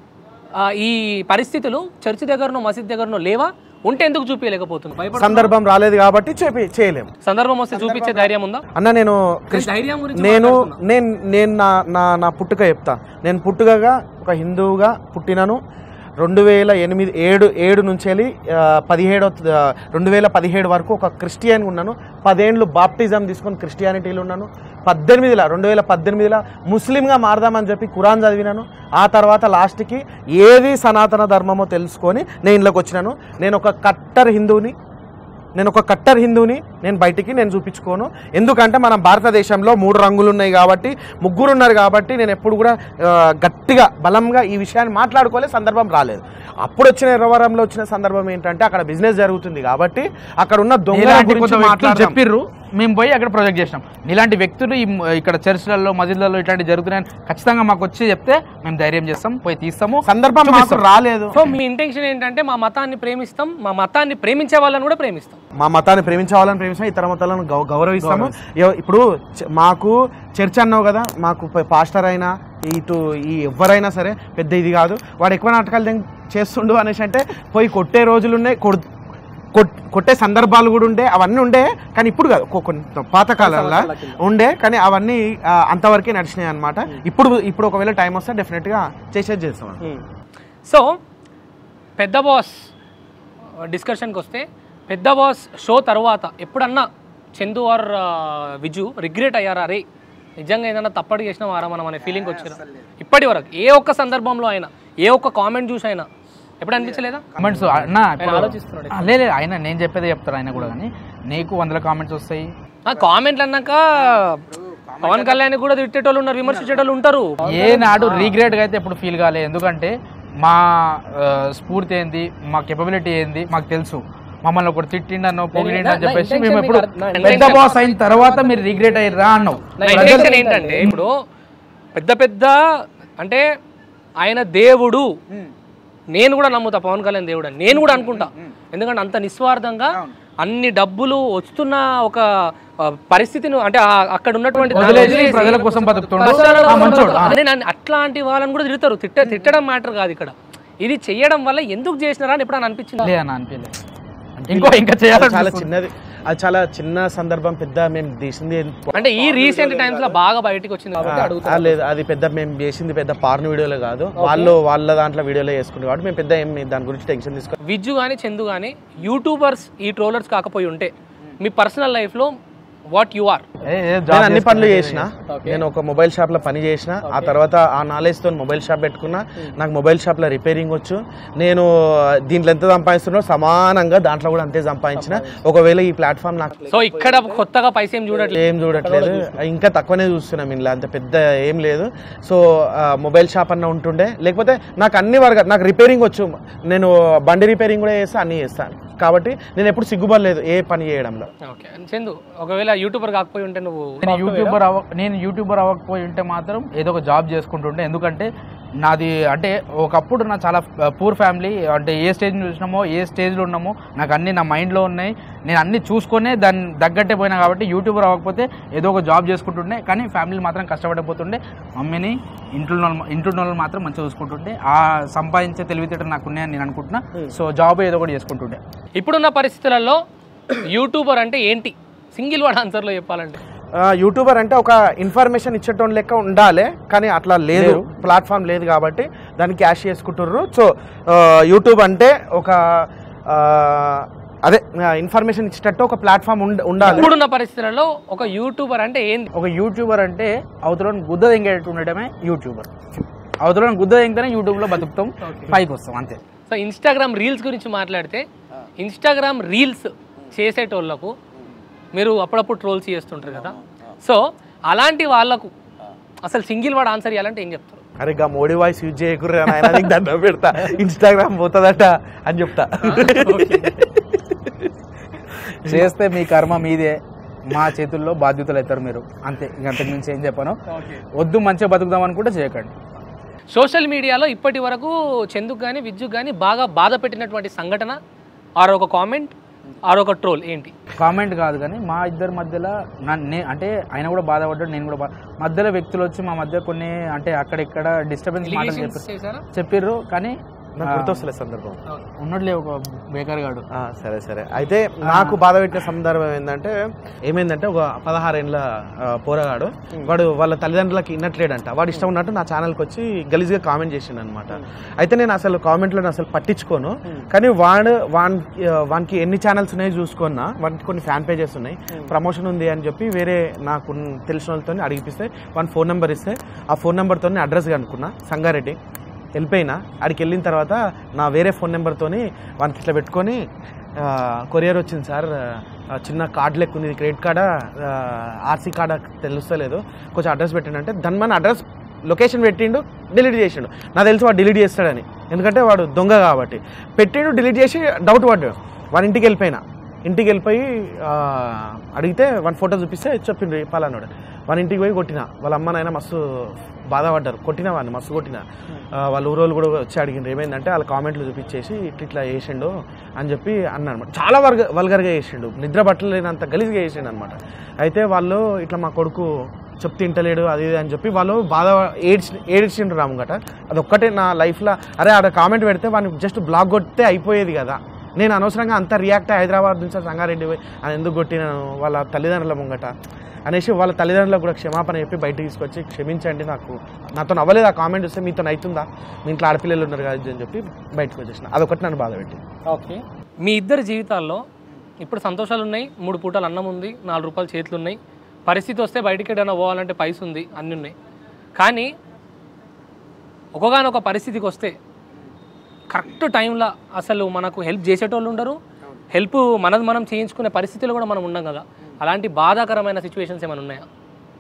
ఆ, ఈ పరిస్థితులు చర్చ్ దగ్గరనో మసీద్ దగ్గరనో లేవా ఉంటే ఎందుకు చూపించలేకపోతుంది సందర్భం రాలేదు కాబట్టి చెప్పి చేయలేము సందర్భం వస్తే చూపించే ధైర్యం ఉందా అన్న నేను క్రిస్- ధైర్యం గురించి నేను నేను నేను నా నా నా పుట్టుక చెప్తా నేను పుట్టుకగా ఒక హిందువుగా పుట్టినను రెండు వేల ఎనిమిది ఏడు ఏడు నుంచి వెళ్ళి ఆ, పదిహేడో ఆ, రెండు వేల పదిహేడు వరకు ఒక క్రిస్టియన్ ఉన్నాను పదేండ్లు బాప్టిజం తీసుకొని క్రిస్టియానిటీలో ఉన్నాను పద్దెనిమిదిలో రెండు వేల పద్దెనిమిదిలో ముస్లింగా మారదామని చెప్పి ఖురాన్ చదివినాను ఆ తర్వాత లాస్ట్కి ఏది సనాతన ధర్మమో తెలుసుకొని నేను ఇంట్లోకి వచ్చినాను నేను ఒక కట్టర్ హిందువుని నేను ఒక కట్టర్ హిందువుని నేను బయటికి నేను చూపించుకోను ఎందుకంటే మనం భారతదేశంలో మూడు రంగులు ఉన్నాయి కాబట్టి ముగ్గురు ఉన్నారు కాబట్టి నేను ఎప్పుడు కూడా ఆ, గట్టిగా బలంగా ఈ విషయాన్ని మాట్లాడుకోలే సందర్భం రాలేదు అప్పుడు వచ్చిన ఎర్రవరంలో వచ్చిన సందర్భం ఏంటంటే అక్కడ బిజినెస్ జరుగుతుంది కాబట్టి అక్కడ ఉన్న దొంగల ఇలాంటి గురించి కొంత వ్యక్తులు మాట్లాడదాం. చెప్పిర్రు మేము పోయి అక్కడ ప్రొజెక్ట్ చేసినాం ఇలాంటి వ్యక్తులు ఈ మ- ఇక్కడ చర్చిలలో మసీదులలో ఇట్లాంటి జరుగుతున్నాయని ఖచ్చితంగా మాకు వచ్చి చెప్తే మేము ధైర్యం చేస్తాం పోయి తీస్తాము సందర్భం మాకు రాలేదు సో మీ ఇంటెన్షన్ ఏంటంటే మా మతాన్ని ప్రేమిస్తాం మా మతాన్ని ప్రేమించే వాళ్ళని కూడా ప్రేమిస్తాం మా మతాన్ని ప్రేమించే వాళ్ళని ప్రేమిస్తాం ఇతర మతాలను గౌ- గౌరవిస్తాము ఎవ- ఇప్పుడు చ- మాకు చర్చ్ అన్నావు కదా మాకు ప- పాస్టర్ అయినా ఇటు ఈ ఎవరైనా సరే పెద్ద ఇది కాదు వాడు ఎక్కువ నాటకాలు దెంగ్ చేస్తుండు అనేసి అంటే పోయి కొట్టే రోజులు ఉన్నాయి కొడ్- కొట్- కొట్టే సందర్భాలు కూడా ఉండే అవన్నీ ఉండే కానీ ఇప్పుడు కాదు కొ- కొన్ని పాతకాలంలో ఉండే కానీ అవన్నీ ఆ, అంతవరకే నడిచినాయి అనమాట ఇప్పుడు ఇప్పుడు ఒకవేళ టైం వస్తే డెఫినెట్గా చేసేది చేస్తాం సో పెద్ద బాస్ డిస్కషన్కి వస్తే పెద్ద బాస్ షో తర్వాత ఎప్పుడన్నా చందు ఆర్ విజు రిగ్రెట్ అయ్యారా రే నిజంగా ఏదైనా తప్పటి చేసిన వారా మనం అనే ఫీలింగ్ వచ్చిన ఇప్పటి వరకు ఏ ఒక్క సందర్భంలో అయినా ఏ ఒక్క కామెంట్ చూసి అయినా ఎప్పుడు అనిపించలేదా కామెంట్స్ అన్న ఇప్పుడు ఆలోచిస్తున్నాడు. ఆ, లేదు లేదు, ఆయన నేను చెప్పేది చెప్తారు ఆయన కూడా కానీ నీకు వందల కామెంట్స్ వస్తాయి కామెంట్లు అన్నాక పవన్ కళ్యాణ్ కూడా తిట్టేటోళ్ళు ఉన్నారు విమర్శించేటోళ్ళు ఉంటారు ఏ నాడు రీగ్రేట్ గా అయితే ఎప్పుడు ఫీల్ కాలే ఎందుకంటే మా ఆ, స్ఫూర్తి ఏంది మా కెపబిలిటీ ఏంది మాకు తెలుసు మమ్మల్ని ఒకటి తిట్టిండనో పొగిడిండో అని నా చెప్పేసి intention మేము ఎప్పుడు మీకు అర్థం- నా పెద్ద intention- బాస్ అయిన తర్వాత మీరు రిగ్రెట్ అయ్యారా అన్నావు నా ఇంటెన్షన్ ఏంటంటే ఇప్పుడు పెద్ద పెద్ద అంటే ఆయన దేవుడు నేను కూడా నమ్ముతా పవన్ కళ్యాణ్ దేవుడు అని నేను కూడా అనుకుంటా ఎందుకంటే అంత నిస్వార్థంగా అన్ని డబ్బులు వస్తున్న ఒక ఆ, పరిస్థితిని అంటే ఆ- అక్కడ ఉన్నటువంటి దాన్ని వదిలేసి వదిలేసి ప్రజల కోసం బతుకుతుండు ప్రజల ఆ మంచోడు ఆ. అదే నన్ను అట్లాంటి వాళ్ళని కూడా తిడతారు తిట్ట తిట్టడం మ్యాటర్ కాదు ఇక్కడ ఇది చేయడం వల్ల ఎందుకు చేసినారా అని ఎప్పుడైనా అనిపించింది లే అన్న అనిపించలేదు ఇంకో ఇంకా అది చాలా చేయాలి చిన్నది అది చాలా చిన్న సందర్భం పెద్ద మేము తీసింది అంటే ఈ రీసెంట్ టైమ్స్ లో బాగా బయటకు వచ్చింది కాబట్టి ఆ, అడుగుతా లేదు అది పెద్ద మేము చేసింది పెద్ద పార్న్ వీడియోలో కాదు వాళ్ళు వాళ్ళ దాంట్లో వీడియోలో చేసుకుంటారు కాబట్టి మేము పెద్ద ఏం దాని గురించి టెన్షన్ తీసుకో విజ్జు కానీ చందు కానీ యూట్యూబర్స్ ఈ ట్రోలర్స్ కాకపోయి ఉంటే మీ పర్సనల్ లైఫ్లో వాట్ యు ఆర్ నేను అన్ని పనులు చేసిన నేను ఒక మొబైల్ షాప్ లో పని చేసిన ఆ తర్వాత ఆ నాలెడ్జ్ తో మొబైల్ షాప్ పెట్టుకున్నా నాకు మొబైల్ షాప్ లో రిపేరింగ్ వచ్చు నేను దీంట్లో ఎంత సంపాదిస్తున్నా సమానంగా దాంట్లో కూడా అంతే సంపాదించిన ఒకవేళ ఈ ప్లాట్ఫామ్ నాకు సో ఇక్కడ కొత్తగా పైసా ఏం చూడట్లేదు ఏం చూడట్లేదు ఇంకా తక్కువనే చూస్తున్నాం ఇంట్లో అంత పెద్ద ఏం లేదు సో ఆ, మొబైల్ షాప్ అన్న ఉంటుండే లేకపోతే నాకు అన్ని వర్గ నాకు రిపేరింగ్ వచ్చు నేను బండి రిపేరింగ్ కూడా చేస్తా అన్ని చేస్తాను కాబట్టి నేను ఎప్పుడు సిగ్గుపడలేదు ఏ పని చేయడంలో ఓకే చందు ఒకవేళ యూట్యూబర్ కాకపోయి ఉంటే నువ్వు నేను యూట్యూబర్ అవ నేను యూట్యూబర్ అవ్వకపోయి ఉంటే మాత్రం ఏదో ఒక జాబ్ చేసుకుంటుంటే ఎందుకంటే నాది అంటే ఒకప్పుడు నా చాలా పూర్ ఫ్యామిలీ అంటే ఏ స్టేజ్ చూసినామో ఏ స్టేజ్లో ఉన్నామో నాకు అన్ని నా మైండ్లో ఉన్నాయి నేను అన్ని చూసుకొనే దాన్ని తగ్గట్టే పోయినా కాబట్టి యూట్యూబర్ అవ్వకపోతే ఏదో ఒక జాబ్ చేసుకుంటుండే కానీ ఫ్యామిలీ మాత్రం కష్టపడిపోతుండే మమ్మీని ఇంట్లో ఉన్న- ఇంట్లో ఉన్న వాళ్ళు మాత్రం మంచిగా చూసుకుంటుండే ఆ సంపాదించే తెలివితేటలు నాకు ఉన్నాయని నేను అనుకుంటున్నా సో జాబ్ ఏదో ఒకటి చేసుకుంటుండే ఇప్పుడున్న పరిస్థితులలో యూట్యూబర్ అంటే ఏంటి సింగిల్ వర్డ్ ఆన్సర్లో చెప్పాలంటే ఆ, యూట్యూబర్ అంటే ఒక ఇన్ఫర్మేషన్ ఇచ్చేటోన్ లెక్క ఉండాలి కానీ అట్లా లేదు ప్లాట్ఫామ్ లేదు కాబట్టి దాన్ని క్యాష్ చేసుకుంటుర్రు సో ఆ, యూట్యూబ్ అంటే ఒక ఆ, అదే ఇన్ఫర్మేషన్ ఇచ్చేటట్టు ఒక ప్లాట్ఫామ్ ఉండాలి ఇప్పుడున్న పరిస్థితులలో ఒక యూట్యూబర్ అంటే ఏంది ఒక యూట్యూబర్ అంటే అవతలని గుద్ద తెంగేటట్టు ఉండటమే యూట్యూబర్ అవతలని గుద్ద తెంగితేనే యూట్యూబ్లో బతుకుతాం పైకి వస్తాం అంతే సో ఇన్స్టాగ్రామ్ రీల్స్ గురించి మాట్లాడితే ఇన్స్టాగ్రామ్ రీల్స్ చేసేటోళ్ళకు మీరు అప్పుడప్పుడు ట్రోల్స్ చేస్తుంటారు కదా సో అలాంటి వాళ్ళకు అసలు సింగిల్ వర్డ్ ఆన్సర్ ఇవ్వాలంటే ఏం చెప్తారు అరే గా మోడీ వాయిస్ యూజ్ చేయకుర్రా నాయన నీకు దండం పెడతా ఇన్స్టాగ్రామ్ పోతుందట అని చెప్తా చేస్తే మీ కర్మ మీదే మా చేతుల్లో బాధ్యతలు అవుతారు మీరు అంతే ఇంక అంతకు మించి ఏం చెప్పను వద్దు మంచిగా బతుకుదాం అనుకుంటే చేయకండి సోషల్ మీడియాలో ఇప్పటి వరకు చందుకు కానీ విద్యుక్ కానీ బాగా బాధ పెట్టినటువంటి సంఘటన ఆర్ ఒక కామెంట్ ఆర్ ఒక ట్రోల్ ఏంటి కామెంట్ కాదు కానీ మా ఇద్దరి మధ్యలో నన్ను నే- అంటే ఆయన కూడా బాధపడ్డాడు నేను కూడా బా- మధ్యలో వ్యక్తులు వచ్చి మా మధ్య కొన్ని అంటే అక్కడిక్కడ డిస్టర్బెన్స్ మాటలు Allegations చెప్పారు చేశారా చెప్పిర్రు కానీ నాకు గుర్తొస్తలే సందర్భం ఉన్నట్లే ఒక బేకర్ గాడు ఆ, సరే సరే అయితే నాకు బాధ పెట్టిన సందర్భం ఏంటంటే ఏమైందంటే ఒక పదహారేళ్ళ ఆ, పోరగాడు వాడు వాళ్ళ తల్లిదండ్రులకి ఇన్నట్లేడంట వాడు ఇష్టం ఉన్నట్టు నా ఛానల్కి వచ్చి గలీజ్గా కామెంట్ చేసిండు అనమాట అయితే నేను అసలు కామెంట్లో అసలు పట్టించుకోను కానీ వాడు వాన్ వానికి ఎన్ని ఛానల్స్ ఉన్నాయో చూసుకున్నా వానికి కొన్ని ఫ్యాన్ పేజెస్ ఉన్నాయి ప్రమోషన్ ఉంది అని చెప్పి వేరే నాకు తెలిసిన వాళ్ళతో అడిగిపిస్తే వాని ఫోన్ నెంబర్ ఇస్తే ఆ ఫోన్ నెంబర్తో అడ్రస్ కనుక్కున్నా సంగారెడ్డి వెళ్ళిపోయినా ఆడికి వెళ్ళిన తర్వాత నా వేరే ఫోన్ నెంబర్తోని వానికి ఇట్లా పెట్టుకొని ఆ, కొరియర్ వచ్చింది సార్ ఆ, చిన్న కార్డ్ లెక్క ఉంది క్రెడిట్ కార్డా ఆర్సీ కార్డా తెలుస్తలేదు కొంచెం అడ్రస్ పెట్టిండంటే దాని మన అడ్రస్ లొకేషన్ పెట్టిండు డిలీట్ చేసిండు నాకు తెలిసి వాడు డిలీట్ చేస్తాడని ఎందుకంటే వాడు దొంగ కాబట్టి పెట్టిండు డిలీట్ చేసి డౌట్ పడ్డాడు వాడి ఇంటికి వెళ్ళిపోయినా ఇంటికి వెళ్ళిపోయి ఆ, అడిగితే వాడి ఫోటో చూపిస్తే చెప్పిండు పలానాడు వాళ్ళ ఇంటికి పోయి కొట్టిన వాళ్ళ అమ్మ నాయన మస్తు బాధపడ్డారు కొట్టిన వాడిని మస్తు కొట్టిన ఆ, వాళ్ళ ఊరోళ్ళు కూడా వచ్చి అడిగిండ్రు ఏమైందంటే వాళ్ళ కామెంట్లు చూపించేసి ఇట్లా ఇట్లా చేసిండు అని చెప్పి అన్నాడు అనమాట చాలా వర్గ వల్గర్గా చేసిండు నిద్ర పట్టలేనంత గలీజ్గా చేసిండు అనమాట అయితే వాళ్ళు ఇట్లా మా కొడుకు చెప్తే తింటలేడు అది ఇది అని చెప్పి వాళ్ళు బాధ ఏడ్చి ఏడ్చిండ్రు రాముగట అది ఒక్కటే నా లైఫ్లో అరే ఆడ కామెంట్ పెడితే వాడిని జస్ట్ బ్లాక్ కొడితే అయిపోయేది కదా నేను అనవసరంగా అంత రియాక్ట్ అయ్యి హైదరాబాద్ నుంచి సంగారెడ్డి పోయి అని ఎందుకు కొట్టినాను వాళ్ళ తల్లిదండ్రుల ముంగట అనేసి వాళ్ళ తల్లిదండ్రులకు కూడా క్షమాపణ చెప్పి బయటకు తీసుకొచ్చి క్షమించండి నాకు నాతో అవ్వలేదు ఆ కామెంట్ వస్తే మీతో అవుతుందా మీ ఇంట్లో ఆడపిల్లలు ఉన్నారు కదా అని చెప్పి బయటకు వచ్చేసిన అదొకటి నన్ను బాధ పెట్టింది ఓకే మీ ఇద్దరి జీవితాల్లో ఇప్పుడు సంతోషాలు ఉన్నాయి మూడు పూటలు అన్నం ఉంది నాలుగు రూపాయలు చేతులు ఉన్నాయి పరిస్థితి వస్తే బయటికి ఏదైనా పోవాలంటే పైస ఉంది అన్నీ ఉన్నాయి కానీ ఒకగానొక పరిస్థితికి వస్తే కరెక్ట్ టైంలో అసలు మనకు హెల్ప్ చేసేటోళ్ళు ఉండరు హెల్ప్ మనది మనం చేయించుకునే పరిస్థితులు కూడా మనం ఉండం కదా అలాంటి బాధాకరమైన సిచ్యువేషన్స్ ఏమైనా ఉన్నాయా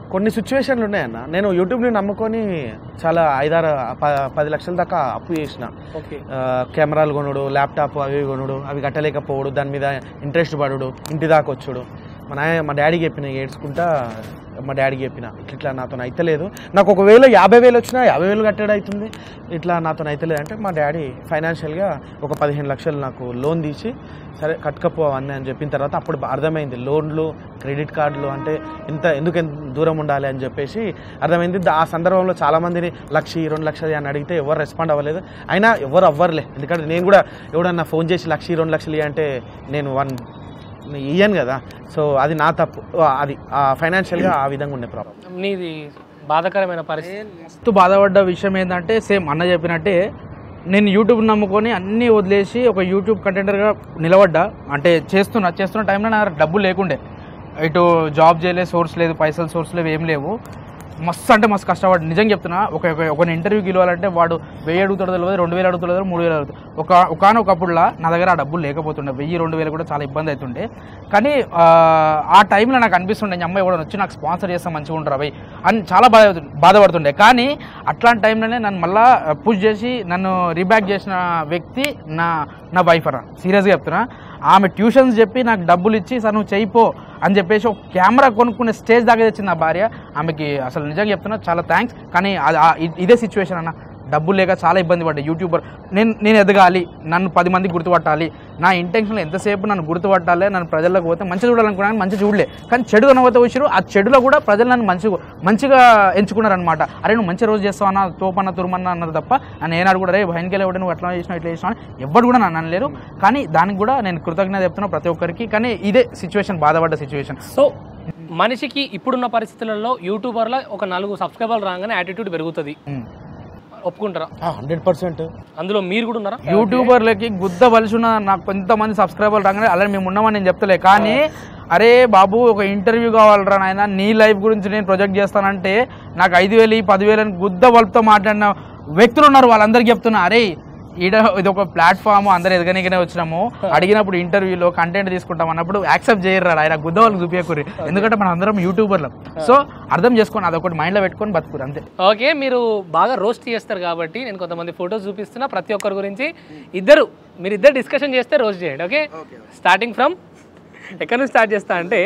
కొన్ని సిచ్యువేషన్లు ఉన్నాయన్న నేను యూట్యూబ్ని నమ్ముకొని చాలా ఐదారు ప- పది లక్షల దాకా అప్పు చేసిన ఓకే ఆ, కెమెరాలు కొనుడు ల్యాప్టాప్ అవి ఇవి కొనుడు అవి కట్టలేకపోవడు దాని మీద ఇంట్రెస్ట్ పడుడు ఇంటి దాకా వచ్చుడు మా నాయ మా డాడీకి చెప్పిన ఏడ్చుకుంటా మా డాడీకి చెప్పిన ఇట్లా ఇట్లా నాతో అయితలేదు నాకు ఒకవేళ యాభై వేలు వచ్చినా యాభై వేలు కట్టడం అవుతుంది ఇట్లా నాతో అయితలేదు అంటే మా డాడీ ఫైనాన్షియల్గా ఒక పదిహేను లక్షలు నాకు లోన్ తీసి సరే కట్టుకపో అవన్నీ అని చెప్పిన తర్వాత అప్పుడు అర్థమైంది లోన్లు క్రెడిట్ కార్డులు అంటే ఇంత ఎందుకు ఎంత దూరం ఉండాలి అని చెప్పేసి అర్థమైంది దా- ఆ సందర్భంలో చాలా మందిని లక్ష రెండు లక్షలు అని అడిగితే ఎవరు రెస్పాండ్ అవ్వలేదు అయినా ఎవరు అవ్వరులే ఎందుకంటే నేను కూడా ఎవడన్నా ఫోన్ చేసి లక్ష రెండు లక్షలు ఇయ్యి అంటే నేను వన్ ఇయ్యను కదా సో అది నా తప్పు అది ఫైనాన్షియల్గా ఆ విధంగా ఉండే ప్రాబ్లం నీది బాధాకరమైన పరిస్థితి మస్తు బాధపడ్డ విషయం ఏంటంటే సేమ్ అన్న చెప్పినట్టే నేను యూట్యూబ్ నమ్ముకొని అన్నీ వదిలేసి ఒక యూట్యూబ్ కంటెంటర్గా నిలబడ్డా అంటే చేస్తున్నా చేస్తున్న టైంలో నా దగ్గర డబ్బులు లేకుండే ఇటు జాబ్ చేయలేదు సోర్స్ లేదు పైసలు సోర్స్ లేవు ఏం లేవు మస్తు అంటే మస్తు కష్టపడి నిజంగా చెప్తున్నా ఒక ఒక- ఒక ఇంటర్వ్యూకి ఇవ్వాలంటే వాడు వెయ్యి అడుగుతాడో తెలియదు రెండు వేలు అడుగుతాడో తెలియదు మూడు వేలు అడుగుతాడు ఒక ఒకనొకప్పుడులా నా దగ్గర ఆ డబ్బులు లేకపోతుండే వెయ్యి రెండు వేలు కూడా చాలా ఇబ్బంది అవుతుండే కానీ ఆ, ఆ టైంలో నాకు అనిపిస్తుండే ఈ అమ్మాయి కూడా వచ్చి నాకు స్పాన్సర్ చేస్తే మంచిగా ఉంటారు అవి అని చాలా బాధ బాధపడుతుండే కానీ అట్లాంటి టైంలోనే నన్ను మళ్ళా పుష్ చేసి నన్ను రీబ్యాక్ చేసిన వ్యక్తి నా నా వైఫ్ అన్న సీరియస్గా చెప్తున్నా ఆమె ట్యూషన్స్ చెప్పి నాకు డబ్బులు ఇచ్చి సార్ నువ్వు చేయిపో అని చెప్పేసి ఒక కెమెరా కొనుక్కునే స్టేజ్ దాకా తెచ్చింది నా భార్య ఆమెకి అసలు నిజంగా చెప్తున్నా చాలా థ్యాంక్స్ కానీ అది- ఆ- ఇ- ఇదే సిచ్యువేషన్ అన్న డబ్బులు లేక చాలా ఇబ్బంది పడ్డా యూట్యూబర్ నేను నేను ఎదగాలి నన్ను పది మందికి గుర్తుపట్టాలి నా ఇంటెన్షన్ ఎంతసేపు నన్ను గుర్తుపట్టాలి నన్ను ప్రజలకు పోతే మంచి చూడాలనుకున్నాను మంచి చూడలే కానీ చెడు కనబోతే వచ్చారు ఆ చెడులో కూడా ప్రజలు నన్ను మంచిగా మంచిగా ఎంచుకున్నారనమాట అరే నువ్వు మంచి రోజు చేస్తావు అన్న తోపన్న తురుమన్న అన్నారు తప్ప నన్ను ఏనాడు కూడా రే భయన్కెళ్ళి ఎవడు నువ్వు అట్లా చేసినావు ఇట్లా చేసినావు అని ఎవ్వడు కూడా నన్ను అనలేరు కానీ దానికి కూడా నేను కృతజ్ఞత చెప్తున్నా ప్రతి ఒక్కరికి కానీ ఇదే సిచ్యువేషన్ బాధపడ్డ సిచ్యువేషన్ సో మనిషికి ఇప్పుడున్న పరిస్థితులలో యూట్యూబర్లో ఒక నలుగురు సబ్స్క్రైబర్లు రాగానే యాటిట్యూడ్ పెరుగుతుంది ఒప్పుకుంటారా హండ్రెడ్ పర్సెంట్ అందులో మీరు కూడా ఉన్నారా యూట్యూబర్లకి గుద్ద వలసిన నాకు కొంతమంది సబ్స్క్రైబర్లు రాగానే అలాగే మేము ఉన్నామని నేను చెప్తలే కానీ అరే బాబు ఒక ఇంటర్వ్యూ కావాలరా నాయన నీ లైఫ్ గురించి నేను ప్రొజెక్ట్ చేస్తానంటే నాకు ఐదు వేలు ఈ పదివేలు అని గుద్ద వలుపుతో మాట్లాడిన వ్యక్తులు ఉన్నారు వాళ్ళందరికీ చెప్తున్నా అరే ఈడ ఇది ఒక ప్లాట్ఫామ్ అందరు ఎదగనికనే వచ్చినాము అడిగినప్పుడు ఇంటర్వ్యూలో కంటెంట్ తీసుకుంటాం అన్నప్పుడు యాక్సెప్ట్ చేయరు ఆయన గుద్ద వాళ్ళకి చూపించకూరి ఎందుకంటే మన అందరం యూట్యూబర్లం సో అర్థం చేసుకొని అదొకటి మైండ్లో పెట్టుకొని బతుకురు అంతే ఓకే మీరు బాగా రోస్ట్ చేస్తారు కాబట్టి నేను కొంతమంది ఫొటోస్ చూపిస్తున్నా ప్రతి ఒక్కరి గురించి ఇద్దరు మీరు ఇద్దరు డిస్కషన్ చేస్తే రోస్ట్ చేయండి ఓకే స్టార్టింగ్ ఫ్రమ్ ఎక్కడి నుంచి స్టార్ట్ చేస్తా అంటే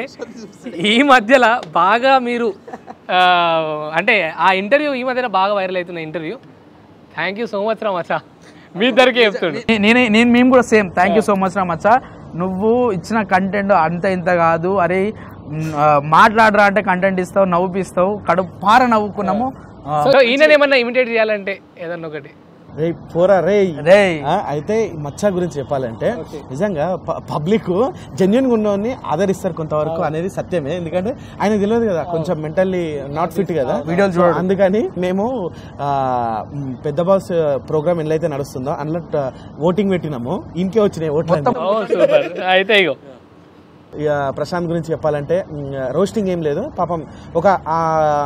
ఈ మధ్యలో బాగా మీరు ఆ, అంటే ఆ ఇంటర్వ్యూ ఈ మధ్యన బాగా వైరల్ అవుతున్న interview thank you so much రా మచ్చా మీ ఇద్దరికి చెప్తుండు నే- నేనే నేను మేము కూడా same thank you so much రా మచ్చా నువ్వు ఇచ్చిన కంటెంట్ అంత ఇంత కాదు అరే మ్, ఆ, మాట్లాడరా అంటే కంటెంట్ ఇస్తావు నవ్వుపిస్తావు కడుపు పార నవ్వుకున్నాము ఆ, సో ఈయన ఏమన్నా ఇమిటేట్ చేయాలంటే ఏదన్నా ఒకటి రే పోరా రే రేయ్ ఆ, అయితే ఈ మచ్చ గురించి చెప్పాలంటే నిజంగా పబ్లిక్ జెన్యున్ ఉన్నోని ఆదరిస్తారు కొంతవరకు అనేది సత్యమే ఎందుకంటే ఆయన తెలియదు కదా కొంచెం మెంటల్లీ నాట్ ఫిట్ కదా వీడియోలు So, అందుకని మేము ఆ, మ్, పెద్ద బాస్ ప్రోగ్రామ్ ఎట్లయితే నడుస్తుందో అందులో ఓటింగ్ పెట్టినాము ఇంకే వచ్చినాయి ఓట్లు ఓ సూపర్ అయితే ఇగో ఇక ప్రశాంత్ గురించి చెప్పాలంటే రోస్టింగ్ ఏం లేదు పాపం ఒక ఆ,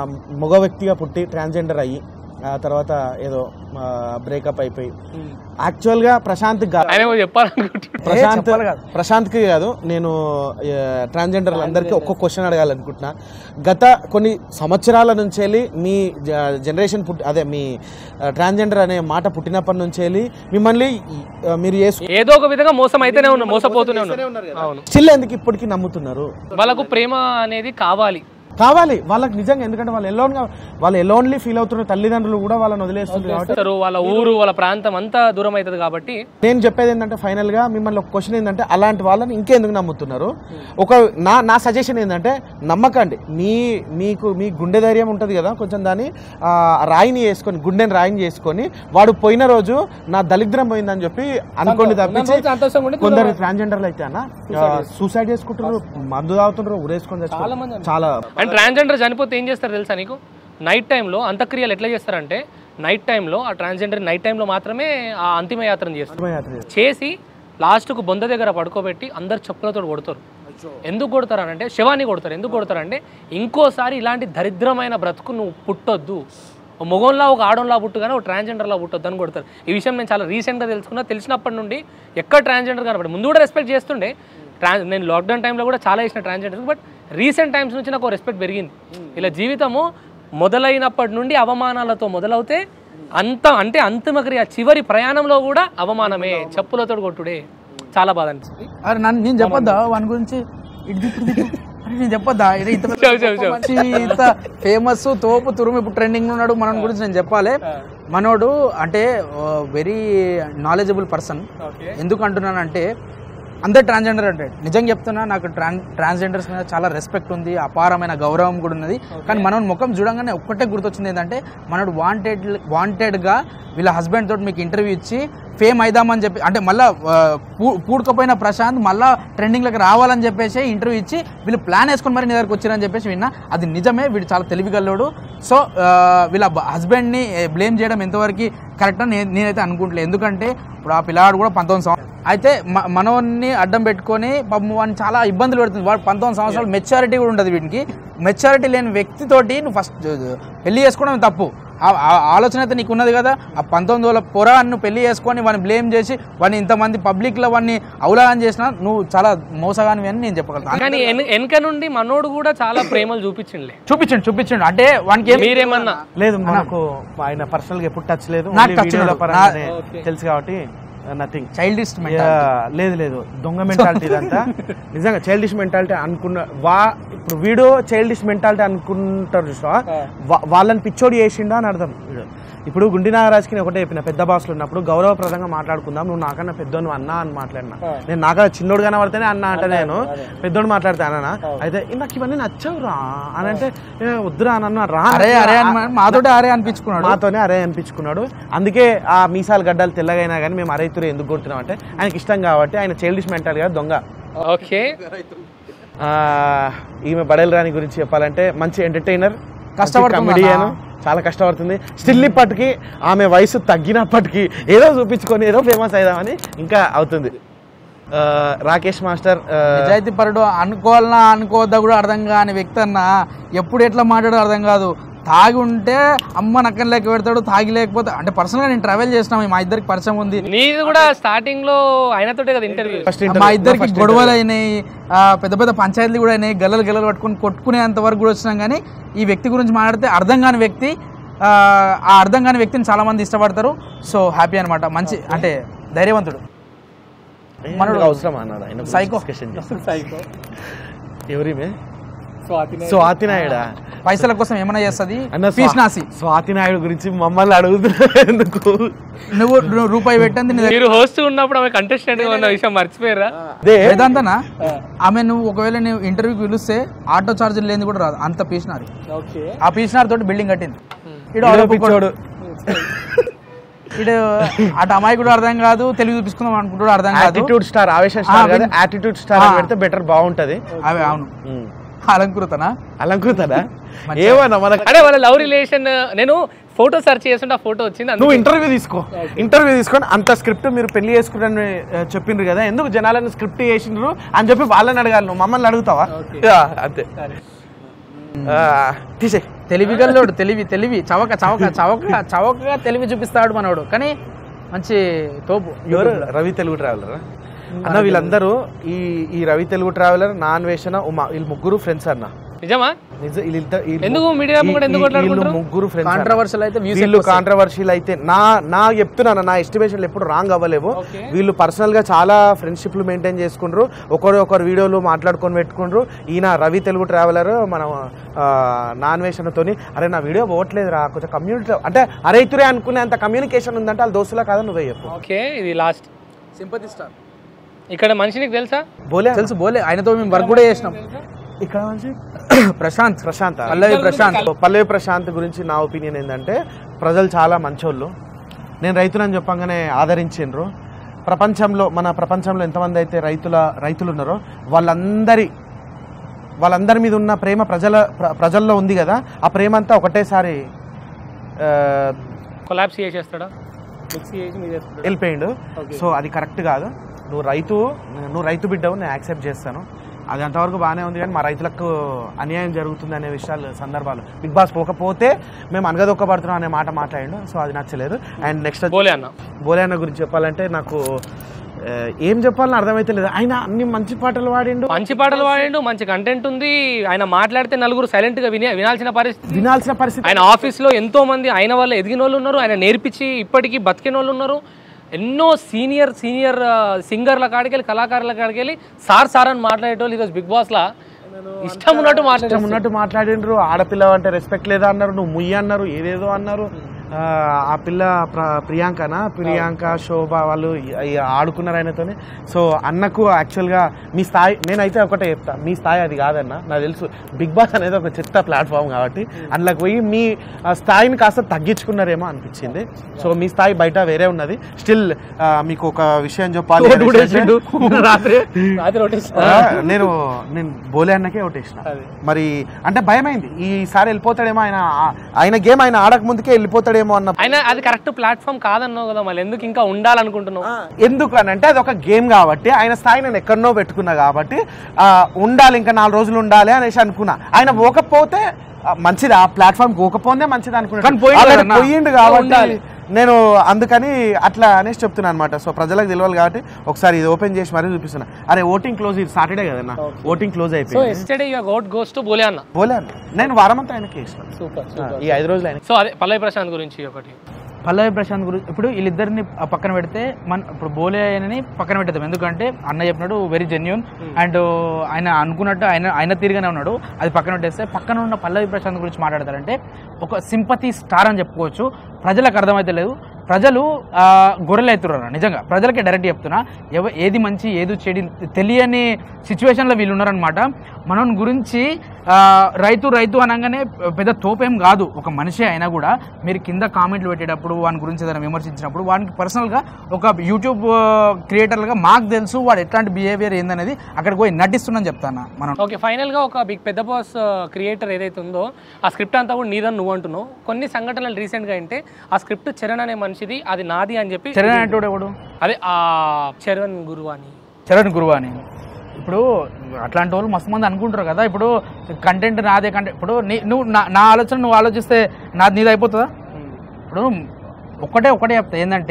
మగ వ్యక్తిగా పుట్టి ట్రాన్స్జెండర్ అయ్యి ఆ తర్వాత ఏదో బ్రేకప్ అయిపోయి యాక్చువల్గా ప్రశాంత్ ఆయన ఏమో చెప్పాలనుకుంటున్నాడు ప్రశాంత్ చెప్పాలి కాదు. ప్రశాంత్కి కాదు నేను ట్రాన్స్జెండర్ అందరికీ ఒక్క క్వశ్చన్ అడగాలనుకుంటున్నా గత కొన్ని సంవత్సరాల నుంచి వెళ్ళి మీ జనరేషన్ పుట్టి అదే మీ ట్రాన్స్జెండర్ అనే మాట పుట్టినప్పటి నుంచి వెళ్ళి మిమ్మల్ని ఆ, మీరు చేసుకు ఏదో ఒక విధంగా మోసం అయితేనే ఉన్నారు మోసపోతూనే ఉన్నారు అవును స్టిల్ ఎందుకు ఇప్పటికీ నమ్ముతున్నారు వాళ్ళకు ప్రేమ అనేది కావాలి కావాలి వాళ్ళకి నిజంగా ఎందుకంటే వాళ్ళు ఎలోన్ వాళ్ళు ఎలోన్లీ ఫీల్ అవుతున్న తల్లిదండ్రులు కూడా వాళ్ళని వదిలేస్తుంది కాబట్టి చేస్తారు వాళ్ళ ఊరు వాళ్ళ ప్రాంతం అంతా దూరం అవుతుంది కాబట్టి నేను చెప్పేది ఏంటంటే ఫైనల్ గా మిమ్మల్ని ఒక క్వశ్చన్ ఏంటంటే అలాంటి వాళ్ళని ఇంకెందుకు నమ్ముతున్నారు ఒక నా నా సజెషన్ ఏంటంటే నమ్మకండి మీ మీకు మీ గుండె ధైర్యం ఉంటుంది కదా కొంచెం దాన్ని ఆ, రాయిని వేసుకొని గుండెని రాయిని చేసుకొని వాడు పోయిన రోజు నా దళిద్రం పోయిందని చెప్పి అనుకోండి తప్పించి కొందరు ట్రాన్స్జెండర్లు అయితే అన్న సూసైడ్ చేసుకుంటున్నారు మందు తాగుతుంటారు ఉరేసుకొని చచ్చిపోతున్నారు. చాలా అండ్ ట్రాన్స్జెండర్ చనిపోతే ఏం చేస్తారు తెలుసా నీకు నైట్ టైంలో అంత్యక్రియలు ఎట్లా చేస్తారంటే నైట్ టైంలో ఆ ట్రాన్స్జెండర్ నైట్ టైంలో మాత్రమే ఆ అంతిమ యాత్రను చేస్తారు అర్థమయ్యాత్ర చేస్తారు. చేసి లాస్ట్కు బొంద దగ్గర పడుకోబెట్టి అందరు చెప్పులతో కొడతారు ఎందుకు కొడతారు అంటే శవాన్ని కొడతారు ఎందుకు కొడతారంటే ఇంకోసారి ఇలాంటి దరిద్రమైన బ్రతుకు నువ్వు పుట్టొద్దు ఓ మొగంలా ఒక ఆడంలా పుట్టు కానీ ఒక ట్రాన్స్జెండర్లా పుట్టొద్దు అని కొడతారు ఈ విషయం నేను చాలా రీసెంట్గా తెలుసుకున్నా తెలిసినప్పటి నుండి ఎక్కడ ట్రాన్స్జెండర్ కనపడి ముందు కూడా రెస్పెక్ట్ చేస్తుండే ట్రాన్స్ నేను లాక్డౌన్ టైంలో కూడా చాలా వేసిన ట్రాన్స్జెండర్ బట్ రీసెంట్ టైమ్స్ నుంచి నాకు రెస్పెక్ట్ పెరిగింది ఇలా జీవితము మొదలైనప్పటి నుండి అవమానాలతో మొదలవుతే అంత అంటే అంతిమక్రియ చివరి ప్రయాణంలో కూడా అవమానమే చెప్పులతో కొట్టుడే చాలా బాధ అనిపిస్తుంది అరే నన్ను నేను చెప్పొద్దా వాని గురించి ఇటు దిక్కు, ఇటు దిక్కు. అరే నేను చెప్పొద్దా ఇది ఇంత చెప్పు, చెప్పు, చెప్పు. మంచి ఇంత ఫేమస్ తోపు తురుము ఇప్పుడు ట్రెండింగ్ ఉన్నాడు మన గురించి నేను చెప్పాలి మనోడు అంటే వెరీ నాలెడ్జబుల్ పర్సన్ ఎందుకు అంటున్నానంటే అందరు ట్రాన్స్జెండర్ అంటే నిజంగా చెప్తున్నా నాకు ట్రాన్ ట్రాన్స్జెండర్స్ మీద చాలా రెస్పెక్ట్ ఉంది అపారమైన గౌరవం కూడా ఉన్నది కానీ మనం ముఖం చూడంగానే ఒక్కటే గుర్తొచ్చింది ఏంటంటే మనోడు వాంటెడ్ వాంటెడ్గా వీళ్ళ హస్బెండ్ తోటి మీకు ఇంటర్వ్యూ ఇచ్చి ఫేమ్ అయిదామని చెప్పి అంటే మళ్ళీ పూడుకపోయిన ప్రశాంత్ మళ్ళీ ట్రెండింగ్లోకి రావాలని చెప్పేసి ఇంటర్వ్యూ ఇచ్చి వీళ్ళు ప్లాన్ వేసుకొని మరి నీ దగ్గరకు వచ్చారని చెప్పేసి విన్నా అది నిజమే వీడు చాలా తెలివిగల్లోడు సో ఆ, వీళ్ళ హస్బెండ్ని బ్లేమ్ చేయడం ఎంతవరకు కరెక్ట్ అని నేను- నేనైతే అనుకుంటలేదు ఎందుకంటే ఇప్పుడు ఆ పిల్లాడు కూడా పంతొమ్మిది సంవత్సరాలు అయితే మ- మనోన్ని అడ్డం పెట్టుకొని పాపం వాడిని చాలా ఇబ్బందులు పెడుతుంది వాడు పంతొమ్మిది సంవత్సరాలు మెచ్చారిటీ కూడా ఉండదు వీడికి మెచ్చారిటీ లేని వ్యక్తితోటి నువ్వు ఫస్ట్ పెళ్లి చేసుకోవడం తప్పు ఆ- ఆ ఆలోచన అయితే నీకు ఉన్నది కదా ఆ పంతొమ్మిది వేల పొర నువ్వు పెళ్లి చేసుకొని వాడిని బ్లేమ్ చేసి వాడిని ఇంతమంది పబ్లిక్లో వాడిని అవలాగం చేసినా నువ్వు చాలా మోసగానివి అని నేను చెప్పగలుగుతాను కానీ ఎన్- వెనక నుండి మనోడు కూడా చాలా ప్రేమలు చూపించిండే చూపించండి చూపించండి అంటే వానికి ఏం మీరేమన్నా లేదు మనకు ఆయన పర్సనల్ గా ఎప్పుడు టచ్ లేదు నాకు Only touch videoల లేదు. పరంగానే నా- తెలుసు కాబట్టి నథింగ్ చైల్డిస్ట్ లేదు లేదు దొంగ మెంటాలిటీ ఇదంతా నిజంగా చైల్డిష్ మెంటాలిటీ అనుకున్న వా ఇప్పుడు వీడు చైల్డిష్ మెంటాలిటీ అనుకుంటారు చూసావా వా- వాళ్ళని పిచ్చోడి చేసిండా అని అర్థం వీడు. ఇప్పుడు గుండి నాగరాజ్కి నేను ఒకటే చెప్పిన పెద్ద బాసులు ఉన్నప్పుడు గౌరవప్రదంగా మాట్లాడుకుందాం నువ్వు నాకన్నా పెద్దోడు నువ్వు అన్నా అని మాట్లాడినా నేను నాకన్నా చిన్నోడు కనబడితేనే అన్నా అంటే నేను పెద్దోడు మాట్లాడితే అన్నా అయితే "ఏ, నాకు ఇవన్నీ నచ్చవురా అని అంటే "ఏ, వద్దురా అన్న రా అరే అరే అని మాతోటి అరే అనిపించుకున్నాడు మాతోనే అరే అనిపించుకున్నాడు అందుకే ఆ మీసాలు గడ్డలు తెల్లగైనా కానీ మేము అరైతురు ఎందుకు కొడుతున్నాం అంటే ఆయనకి ఇష్టం కాబట్టి ఆయన చైల్డిష్ మెంటల్ గా దొంగ ఓకే ఆ, ఈమె బడేల్ రాణి గురించి చెప్పాలంటే మంచి ఎంటర్టైనర్ కష్టపడుతుంది కమెడియన్ అన్న. చాలా కష్టపడుతుంది స్టిల్ ఇప్పటికీ ఆమె వయసు తగ్గినప్పటికీ ఏదో చూపించుకొని ఏదో ఫేమస్ అయిదామని ఇంకా అవుతుంది ఆ, రాకేష్ మాస్టర్ ఆ, నిజాయితీ పరుడు అనుకోవాలన్నా అనుకోవద్దా కూడా అర్థం కాని వ్యక్తి అన్న ఎప్పుడు ఎట్లా మాట్లాడో అర్థం కాదు తాగి ఉంటే అమ్మ నక్కన లెక్క పెడతాడు తాగి లేకపోతే అంటే పర్సనల్గా నేను ట్రావెల్ చేసినా మా ఇద్దరికి పరిచయం ఉంది నీది కూడా స్టార్టింగ్ లో ఆయనతోటే కదా ఇంటర్వ్యూ first మా interview- ఇద్దరికి first గొడవలు అయినాయి ఆ, పెద్ద పెద్ద పంచాయతీలు కూడా అయినాయి గల్లలు గల్లలు పట్టుకొని కొట్టుకునేంత వరకు కూడా వచ్చినాం కానీ ఈ వ్యక్తి గురించి మాట్లాడితే అర్థం కాని వ్యక్తి ఆ, ఆ అర్థం కాని వ్యక్తిని చాలా మంది ఇష్టపడతారు సో హ్యాపీ అన్నమాట మంచి అంటే ధైర్యవంతుడు interview. మనోడు అవసరం అన్నాడు ఆయన గురించి Psycho. discussion చేస్తాం. ఎవరిమే స్వాతి నాయుడా పైసల కోసం ఏమైనా చేస్తుంది అన్న పీస్ స్వా- నాసి స్వాతి నాయుడు గురించి మమ్మల్ని అడుగుతున్నా ఎందుకు నువ్వు రు- రూపాయి పెట్టండి నీ దగ్గర మీరు హోస్ట్ ఉన్నప్పుడు ఆమె కంటెస్టెంట్ గా ఉన్న విషయం మర్చిపోయారా అదే వేదాంతనా ఆమె నువ్వు ఒకవేళ నువ్వు ఇంటర్వ్యూకి పిలిస్తే ఆటో ఛార్జీలు లేని కూడా రాదు అంత పీసినారి ఆ పీసినార్ తోటి బిల్డింగ్ కట్టింది ఇడు ఈడో ఆరోపు పిచ్చోడు. ఇడు అటు అమ్మాయి కూడా అర్థం కాదు తెలుగు చూపించుకుందాం అనుకుంటాడు అర్థం కాదు యాటిట్యూడ్ స్టార్ ఆవేశం స్టార్ ఆ, కాదు విన్- యాటిట్యూడ్ స్టార్ అని ఆ. పెడితే బెటర్ బాగుంటది అవి అవును అలంకృతనా అలంకృతదా ఏమన్నా మనకు అంటే వాళ్ళ లవ్ రిలేషన్ నేను ఫోటో సెర్చ్ చేస్తుంటే ఆ ఫోటో వచ్చింది నువ్వు అందుకే- ఇంటర్వ్యూ తీసుకో ఇంటర్వ్యూ తీసుకొని అంత స్క్రిప్ట్ మీరు పెళ్లి చేసుకుంటారని ఆ, చెప్పిండ్రు కదా ఎందుకు జనాలను స్క్రిప్ట్ చేసిండ్రు అని చెప్పి వాళ్ళని అడగాలి నువ్వు మమ్మల్ని అడుగుతావా యా, అంతే ఆ, తీసేయ్ తెలివిగల్లోడు తెలివి తెలివి చవక చవక చవక చవకగా తెలివి చూపిస్తాడు మనోడు కానీ మంచి తోపు ఎవరు రవి తెలుగు ట్రావెలర్ అన్న వీళ్ళందరూ ఈ ఈ రవి తెలుగు ట్రావెలర్ నా అన్వేషణ ఉమా వీళ్ళు ముగ్గురు ఫ్రెండ్స్ అన్న నిజమా నిజ- వీళ్ళిద్దరు- వీళ్ళు- ఎందుకు మీడియా ముంగట ఎందుకు ఈ- ఈ- వీళ్ళు కొట్లాడుకుంటారు? ముగ్గురు ఫ్రెండ్స్ కాంట్రవర్షియల్ అయితే views వీళ్ళు ఎక్కువ వస్తాయి. కాంట్రవర్షియల్ అయితే నా నా చెప్తున్నాను నా ఎస్టిమేషన్లు ఎప్పుడు రాంగ్ అవ్వలేవు వీళ్ళు పర్సనల్ గా చాలా ఫ్రెండ్షిప్లు మెయింటైన్ చేసుకుండ్రు ఒకరు ఒకరు వీడియోలు మాట్లాడుకొని పెట్టుకుండ్రు ఈయన రవి తెలుగు ట్రావెలర్ మనం నా అన్వేషణతోని అరే నా వీడియో పోవట్లేదు రా కొంచెం కమ్యూనిటీ అంటే అరే ఇతురే అనుకునే అంత కమ్యూనికేషన్ ఉందంటే వాళ్ళ దోస్తులా కాదా నువ్వే చెప్పు ఓకే ఇది లాస్ట్ సింపతి స్టార్ ఇక్కడ మనిషి నీకు తెలుసా బోలే తెలుసు బోలే ఆయనతో మేము వర్క్ కూడా చేసినాం ఇక్కడ మంచి ప్రశాంత్ ప్రశాంత్ పల్లవి ప్రశాంత్ పల్లవి ప్రశాంత్ గురించి నా ఒపీనియన్ ఏంటంటే ప్రజలు చాలా మంచోళ్ళు నేను రైతులని చెప్పంగానే ఆదరించిండ్రు ప్రపంచంలో మన ప్రపంచంలో ఎంతమంది అయితే రైతుల రైతులు ఉన్నారో వాళ్ళందరి వాళ్ళందరి మీద ఉన్న ప్రేమ ప్రజల ప్ర- ప్రజల్లో ఉంది కదా ఆ ప్రేమ అంతా ఒకటేసారి ఆ, కొలాబ్స్ చేసేస్తాడా మిక్స్ చేసి మీద వేస్తాడా? వెళ్ళిపోయిండు సో అది కరెక్ట్ కాదు నువ్వు రైతు నువ్వు రైతు బిడ్డవు నేను యాక్సెప్ట్ చేస్తాను అది అంతవరకు బాగానే ఉంది కానీ మా రైతులకు అన్యాయం జరుగుతుంది అనే విషయాలు సందర్భాలు బిగ్ బాస్ పోకపోతే మేము అనగదొక్కబడుతున్నాం అనే మాట మాట్లాడిండు సో అది నచ్చలేదు అండ్ నెక్స్ట్ బోలే అన్న బోలే అన్న గురించి చెప్పాలంటే నాకు ఆ, ఏం చెప్పాలని అర్థమైతే లేదు ఆయన అన్ని మంచి పాటలు పాడిండు మంచి పాటలు పాడిండు మంచి కంటెంట్ ఉంది ఆయన మాట్లాడితే నలుగురు సైలెంట్ గా వినే వినాల్సిన పరిస్థితి వినాల్సిన పరిస్థితి ఆయన ఆఫీస్ లో ఎంతో మంది ఆయన వల్ల ఎదిగిన వాళ్ళు ఉన్నారు ఆయన నేర్పించి ఇప్పటికీ బతికిన వాళ్ళు ఉన్నారు ఎన్నో సీనియర్ సీనియర్ సింగర్ల కాడికెళ్ళి కళాకారుల కాడికెళ్ళి సార్ సార్ అని మాట్లాడేటోళ్ళు ఈరోజు బిగ్ బాస్ లా ఇష్టం ఉన్నట్టు ఇష్టం మాట్లాడారు ఉన్నట్టు మాట్లాడిండ్రు ఆడపిల్ల అంటే రెస్పెక్ట్ లేదా అన్నారు నువ్వు ముయ్యి అన్నారు ఏదేదో అన్నారు ఆ, ఆ పిల్ల ప్ర- ప్రియాంకనా ప్రియాంక శోభ వాళ్ళు ఈ- ఈ ఆడుకున్నారు ఆయనతోని సో అన్నకు యాక్చువల్గా మీ స్థాయి నేనైతే ఒకటే చెప్తా మీ స్థాయి అది కాదన్న నాకు తెలుసు బిగ్ బాస్ అనేది ఒక చెత్త ప్లాట్ఫామ్ కాబట్టి అందులోకి పోయి మీ ఆ, స్థాయిని కాస్త తగ్గించుకున్నారేమో అనిపించింది సో మీ స్థాయి బయట వేరే ఉన్నది స్టిల్ మీకు ఒక విషయం చెప్పాలి రాత్రి రాత్రి ఒకటి ఆ, నేను నేను బోలే అన్నకే ఓటేసిన మరి అంటే భయమైంది ఈసారి వెళ్ళిపోతాడేమో ఆయన ఆయన గేమ్ ఆయన ఆడక ముందుకే వెళ్ళిపోతాడేమో అన్న ఆయన అది కరెక్ట్ ప్లాట్ఫామ్ కాదన్నావు కదా మళ్ళీ ఎందుకు ఇంకా ఉండాలనుకుంటున్నావు ఎందుకు అని అంటే అది ఒక గేమ్ కాబట్టి ఆయన స్థాయి నేను ఎక్కడనో పెట్టుకున్నా కాబట్టి ఆ, ఉండాలి ఇంకా నాలుగు రోజులు ఉండాలి అనేసి అనుకున్నా ఆయన పోకపోతే ఆ, మంచిది ఆ ప్లాట్ఫామ్ పోకపోతే మంచిది కానీ అనుకున్నాను పోయిండు Already కదన్నా. పోయిండు కాబట్టి నేను అందుకని అట్లా అనేసి చెప్తున్నాను అనమాట సో ప్రజలకు తెలియాలి కాబట్టి ఒకసారి ఇది ఓపెన్ చేసి మరీ చూపిస్తున్నా అరే ఓటింగ్ క్లోజ్ ఇది సాటర్డే కదన్నా ఓటింగ్ క్లోజ్ సో అయిపోయింది ఎస్టర్డే ఇక గోట్ గోస్ టు బోలే అన్న పోలే అన్న. నేను వారం అంతా ఆయనకి ఇష్టం సూపర్ ఈ ఐదు రోజులు ఆయన సో అదే పల్లవి ప్రశాంత్ గురించి ఒకటి పల్లవి ప్రశాంత్ గురించి ఇప్పుడు వీళ్ళిద్దరిని ఆ పక్కన పెడితే మన ఇప్పుడు బోలే ఆయనని పక్కన పెట్టేద్దాం ఎందుకంటే అన్న చెప్పినట్టు వెరీ జెన్యున్ అండ్ ఆయన అనుకున్నట్టు ఆయన ఆయన తీరుగానే ఉన్నాడు అది పక్కన పెట్టేస్తే పక్కన ఉన్న పల్లవి ప్రశాంత్ గురించి మాట్లాడతారంటే ఒక సింపతి స్టార్ అని చెప్పుకోవచ్చు ప్రజలకు అర్థమైతే లేదు ప్రజలు ఆ, గొర్రెలు అవుతున్నారు నిజంగా ప్రజలకే డైరెక్ట్ చెప్తున్నా ఎవ ఏది మంచి ఏది చెడి తెలియని సిచ్యువేషన్లో వీళ్ళు ఉన్నారనమాట మనం గురించి ఆ, రైతు రైతు అనగానే పెద్ద తోపేం కాదు ఒక మనిషి అయినా కూడా మీరు కింద కామెంట్లు పెట్టేటప్పుడు వాని గురించి ఏదైనా విమర్శించినప్పుడు వానికి పర్సనల్గా ఒక యూట్యూబ్ క్రియేటర్గా మాకు తెలుసు వాడు ఎట్లాంటి బిహేవియర్ ఏందనేది అక్కడికి పోయి నటిస్తున్నాను చెప్తాను మనం ఓకే ఫైనల్ గా ఒక బిగ్ పెద్ద బాస్ క్రియేటర్ ఏదైతే ఉందో ఆ స్క్రిప్ట్ అంతా కూడా నీదని నువ్వు అంటున్నావు కొన్ని సంఘటనలు రీసెంట్ గా అంటే ఆ స్క్రిప్ట్ చరణ్ అనే మనిషిది అది నాది అని చెప్పి చరణ్ అనేటోడు ఎవడు అదే ఆ చరణ్ గురువు అని చరణ్ గురువా అని ఇప్పుడు అట్లాంటి వాళ్ళు మస్తు మంది అనుకుంటారు కదా ఇప్పుడు కంటెంట్ నాదే కంటెంట్ ఇప్పుడు నీ- నువ్వు నా నా ఆలోచన నువ్వు ఆలోచిస్తే నాది నీది అయిపోతుందా ఇప్పుడు ఒక్కటే ఒక్కటే చెప్తా ఏంటంటే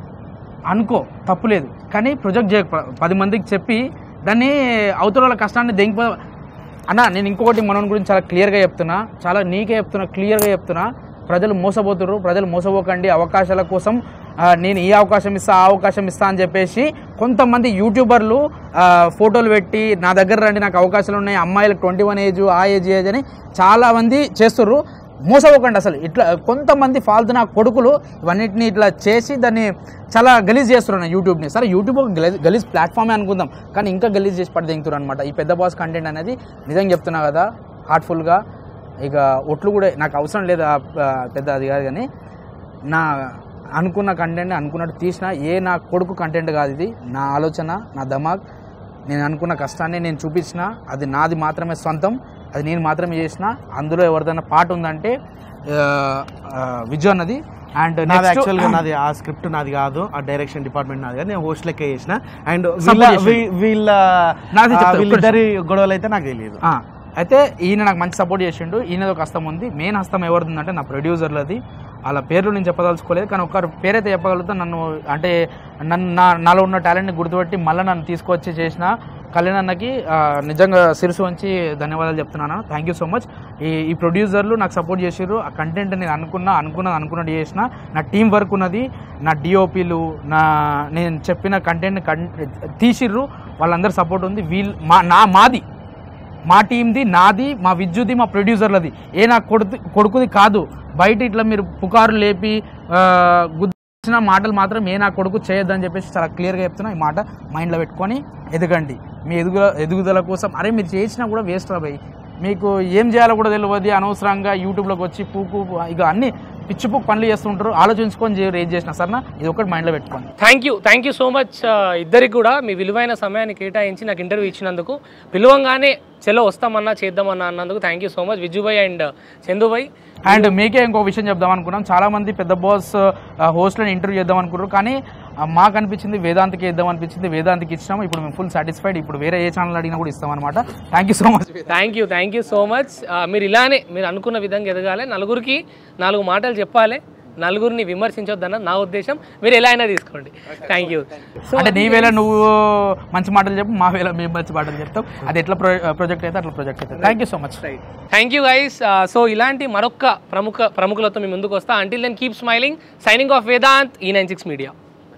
అనుకో తప్పు లేదు కానీ ప్రొజెక్ట్ చేయ పది మందికి చెప్పి దాన్ని అవతల వాళ్ళ కష్టాన్ని దెంగిపో అన్న నేను ఇంకొకటి మనోని గురించి చాలా క్లియర్గా చెప్తున్నా చాలా నీకే చెప్తున్నా క్లియర్గా చెప్తున్నా ప్రజలు మోసపోతున్నారు ప్రజలు మోసపోకండి అవకాశాల కోసం ఆ, నేను ఈ అవకాశం ఇస్తా ఆ అవకాశం ఇస్తా అని చెప్పేసి కొంతమంది యూట్యూబర్లు ఆ, ఫోటోలు పెట్టి నా దగ్గర రండి నాకు అవకాశాలు ఉన్నాయి అమ్మాయిలకు ట్వంటీ వన్ ఏజ్ ఆ ఏజ్ ఏజ్ అని చాలా మంది చేస్తుర్రు మోసపోకండి అసలు ఇట్లా కొంతమంది ఫాల్తు నా కొడుకులు ఇవన్నిటిని ఇట్లా చేసి దాన్ని చాలా గలీజ్ చేస్తున్నారు యూట్యూబ్ని సరే యూట్యూబ్ ఒక గలీజ్ గలీజ్ ప్లాట్ఫామే అనుకుందాం కానీ ఇంకా గలీజ్ చేసి పడి దిగుతున్నారు అనమాట ఈ పెద్ద బాస్ కంటెంట్ అనేది నిజంగా చెప్తున్నా కదా హార్ట్ఫుల్గా ఇక ఒట్లు కూడా నాకు అవసరం లేదు ఆ, ఆ, పెద్ద అది కాదు కానీ నా అనుకున్న కంటెంట్ అనుకున్నట్టు తీసిన ఏ నా కొడుకు కంటెంట్ కాదు ఇది నా ఆలోచన నా దమాగ్ నేను అనుకున్న కష్టాన్ని నేను చూపించిన అది నాది మాత్రమే సొంతం అది నేను మాత్రమే చేసిన అందులో ఎవరిదైనా పాట ఉందంటే ఆ, ఆ, విజు అన్నది అండ్ నాది యాక్చువల్గా నాది ఆ స్క్రిప్ట్ నాది కాదు ఆ డైరెక్షన్ డిపార్ట్మెంట్ నాది కాదు నేను హోస్ట్ లెక్క చేసిన అండ్ వీళ్ళ చేసిన. వీ- వీళ్ళ నాది చెప్తా, ఆ, ఒక్క వీళ్ళిద్దరి గొడవలు అయితే నాకు తెలియదు ఆ, అయితే ఈయన నాకు మంచి సపోర్ట్ చేసిండు ఈయనది ఒక హస్తం ఉంది మెయిన్ హస్తం ఎవరిది ఉందంటే నా ప్రొడ్యూసర్లది వాళ్ళ పేర్లు నేను చెప్పదలుచుకోలేదు కానీ ఒక్క పేరైతే చెప్పగలుగుతా నన్ను అంటే నన్ను నా నాలో ఉన్న టాలెంట్ని గుర్తుపెట్టి మళ్ళీ నన్ను తీసుకొచ్చి చేసిన కళ్యాణ్ అన్నకి ఆ, నిజంగా శిరసు వంచి ధన్యవాదాలు చెప్తున్నాను థ్యాంక్ యూ సో మచ్ ఈ ఈ ప్రొడ్యూసర్లు నాకు సపోర్ట్ చేసిర్రు ఆ కంటెంట్ నేను అనుకున్నా అనుకున్నది అనుకున్నట్టు చేసిన నా టీం వర్క్ ఉన్నది నా డిఓపీలు నా నేను చెప్పిన కంటెంట్ కన్ తీసిర్రు వాళ్ళందరూ సపోర్ట్ ఉంది వీళ్ళు మా నా మాది మా టీంది నాది మా విద్యుది మా ప్రొడ్యూసర్లది ఏ నా కొడుకు కొడుకుది కాదు బయట ఇట్లా మీరు పుకారు లేపి ఆ, గుద్దిన మాటలు మాత్రం ఏ నా కొడుకు చేయొద్దని చెప్పేసి చాలా క్లియర్గా చెప్తున్నా ఈ మాట మైండ్లో పెట్టుకొని ఎదగండి మీ ఎదుగు ఎదుగుదల కోసం అరే మీరు చేసినా కూడా వేస్ట్ రా భయ్ మీకు ఏం చేయాలో కూడా తెలియదు అనవసరంగా యూట్యూబ్లోకి వచ్చి పూకు ఇక అన్ని పిచ్చి పూకు పనులు చేస్తుంటారు ఆలోచించుకొని చే- ఏం చేసిన సరేనా ఇది ఒకటి మైండ్లో పెట్టుకోండి thank you thank you so much ఇద్దరికి కూడా మీ విలువైన సమయాన్ని కేటాయించి నాకు ఇంటర్వ్యూ ఇచ్చినందుకు పిలవంగానే చలో వస్తామన్నా చేద్దామన్నా అన్నందుకు థ్యాంక్ యూ సో మచ్ విజుభాయ్ అండ్ చందుభాయ్ అండ్ మీకే ఇంకో విషయం చెప్దాం అనుకున్నాం చాలా మంది పెద్ద బాస్ హోస్ట్లను ఇంటర్వ్యూ చేద్దాం అనుకున్నారు కానీ ఆ, మాకు అనిపించింది వేదాంతకి ఇద్దాం అనిపించింది వేదాంతకి ఇచ్చినాము ఇప్పుడు మేము ఫుల్ సాటిస్ఫైడ్ ఇప్పుడు వేరే ఏ ఛానల్ అడిగినా కూడా ఇస్తాం అనమాట thank you so much thank you thank you so much మీరు ఇలానే మీరు అనుకున్న విధంగా ఎదగాలి నలుగురికి నాలుగు మాటలు చెప్పాలి నలుగురిని విమర్శించొద్దన్న నా ఉద్దేశం మీరు ఎలా అయినా తీసుకోండి థ్యాంక్ యూ అంటే నీ వేళ నువ్వు మంచి మాటలు చెప్పు మా వేళ మేము మంచి మాటలు చెప్తాం అది ఎట్లా ప్రొజెక్ట్ అయితే అట్లా ప్రొజెక్ట్ అయితే thank you so much thank you guys so ఇలాంటి మరొక ప్రముఖ ప్రముఖులతో మీ ముందుకు వస్తా until then keep smiling signing off Vedant ఈ నైన్ సిక్స్ మీడియా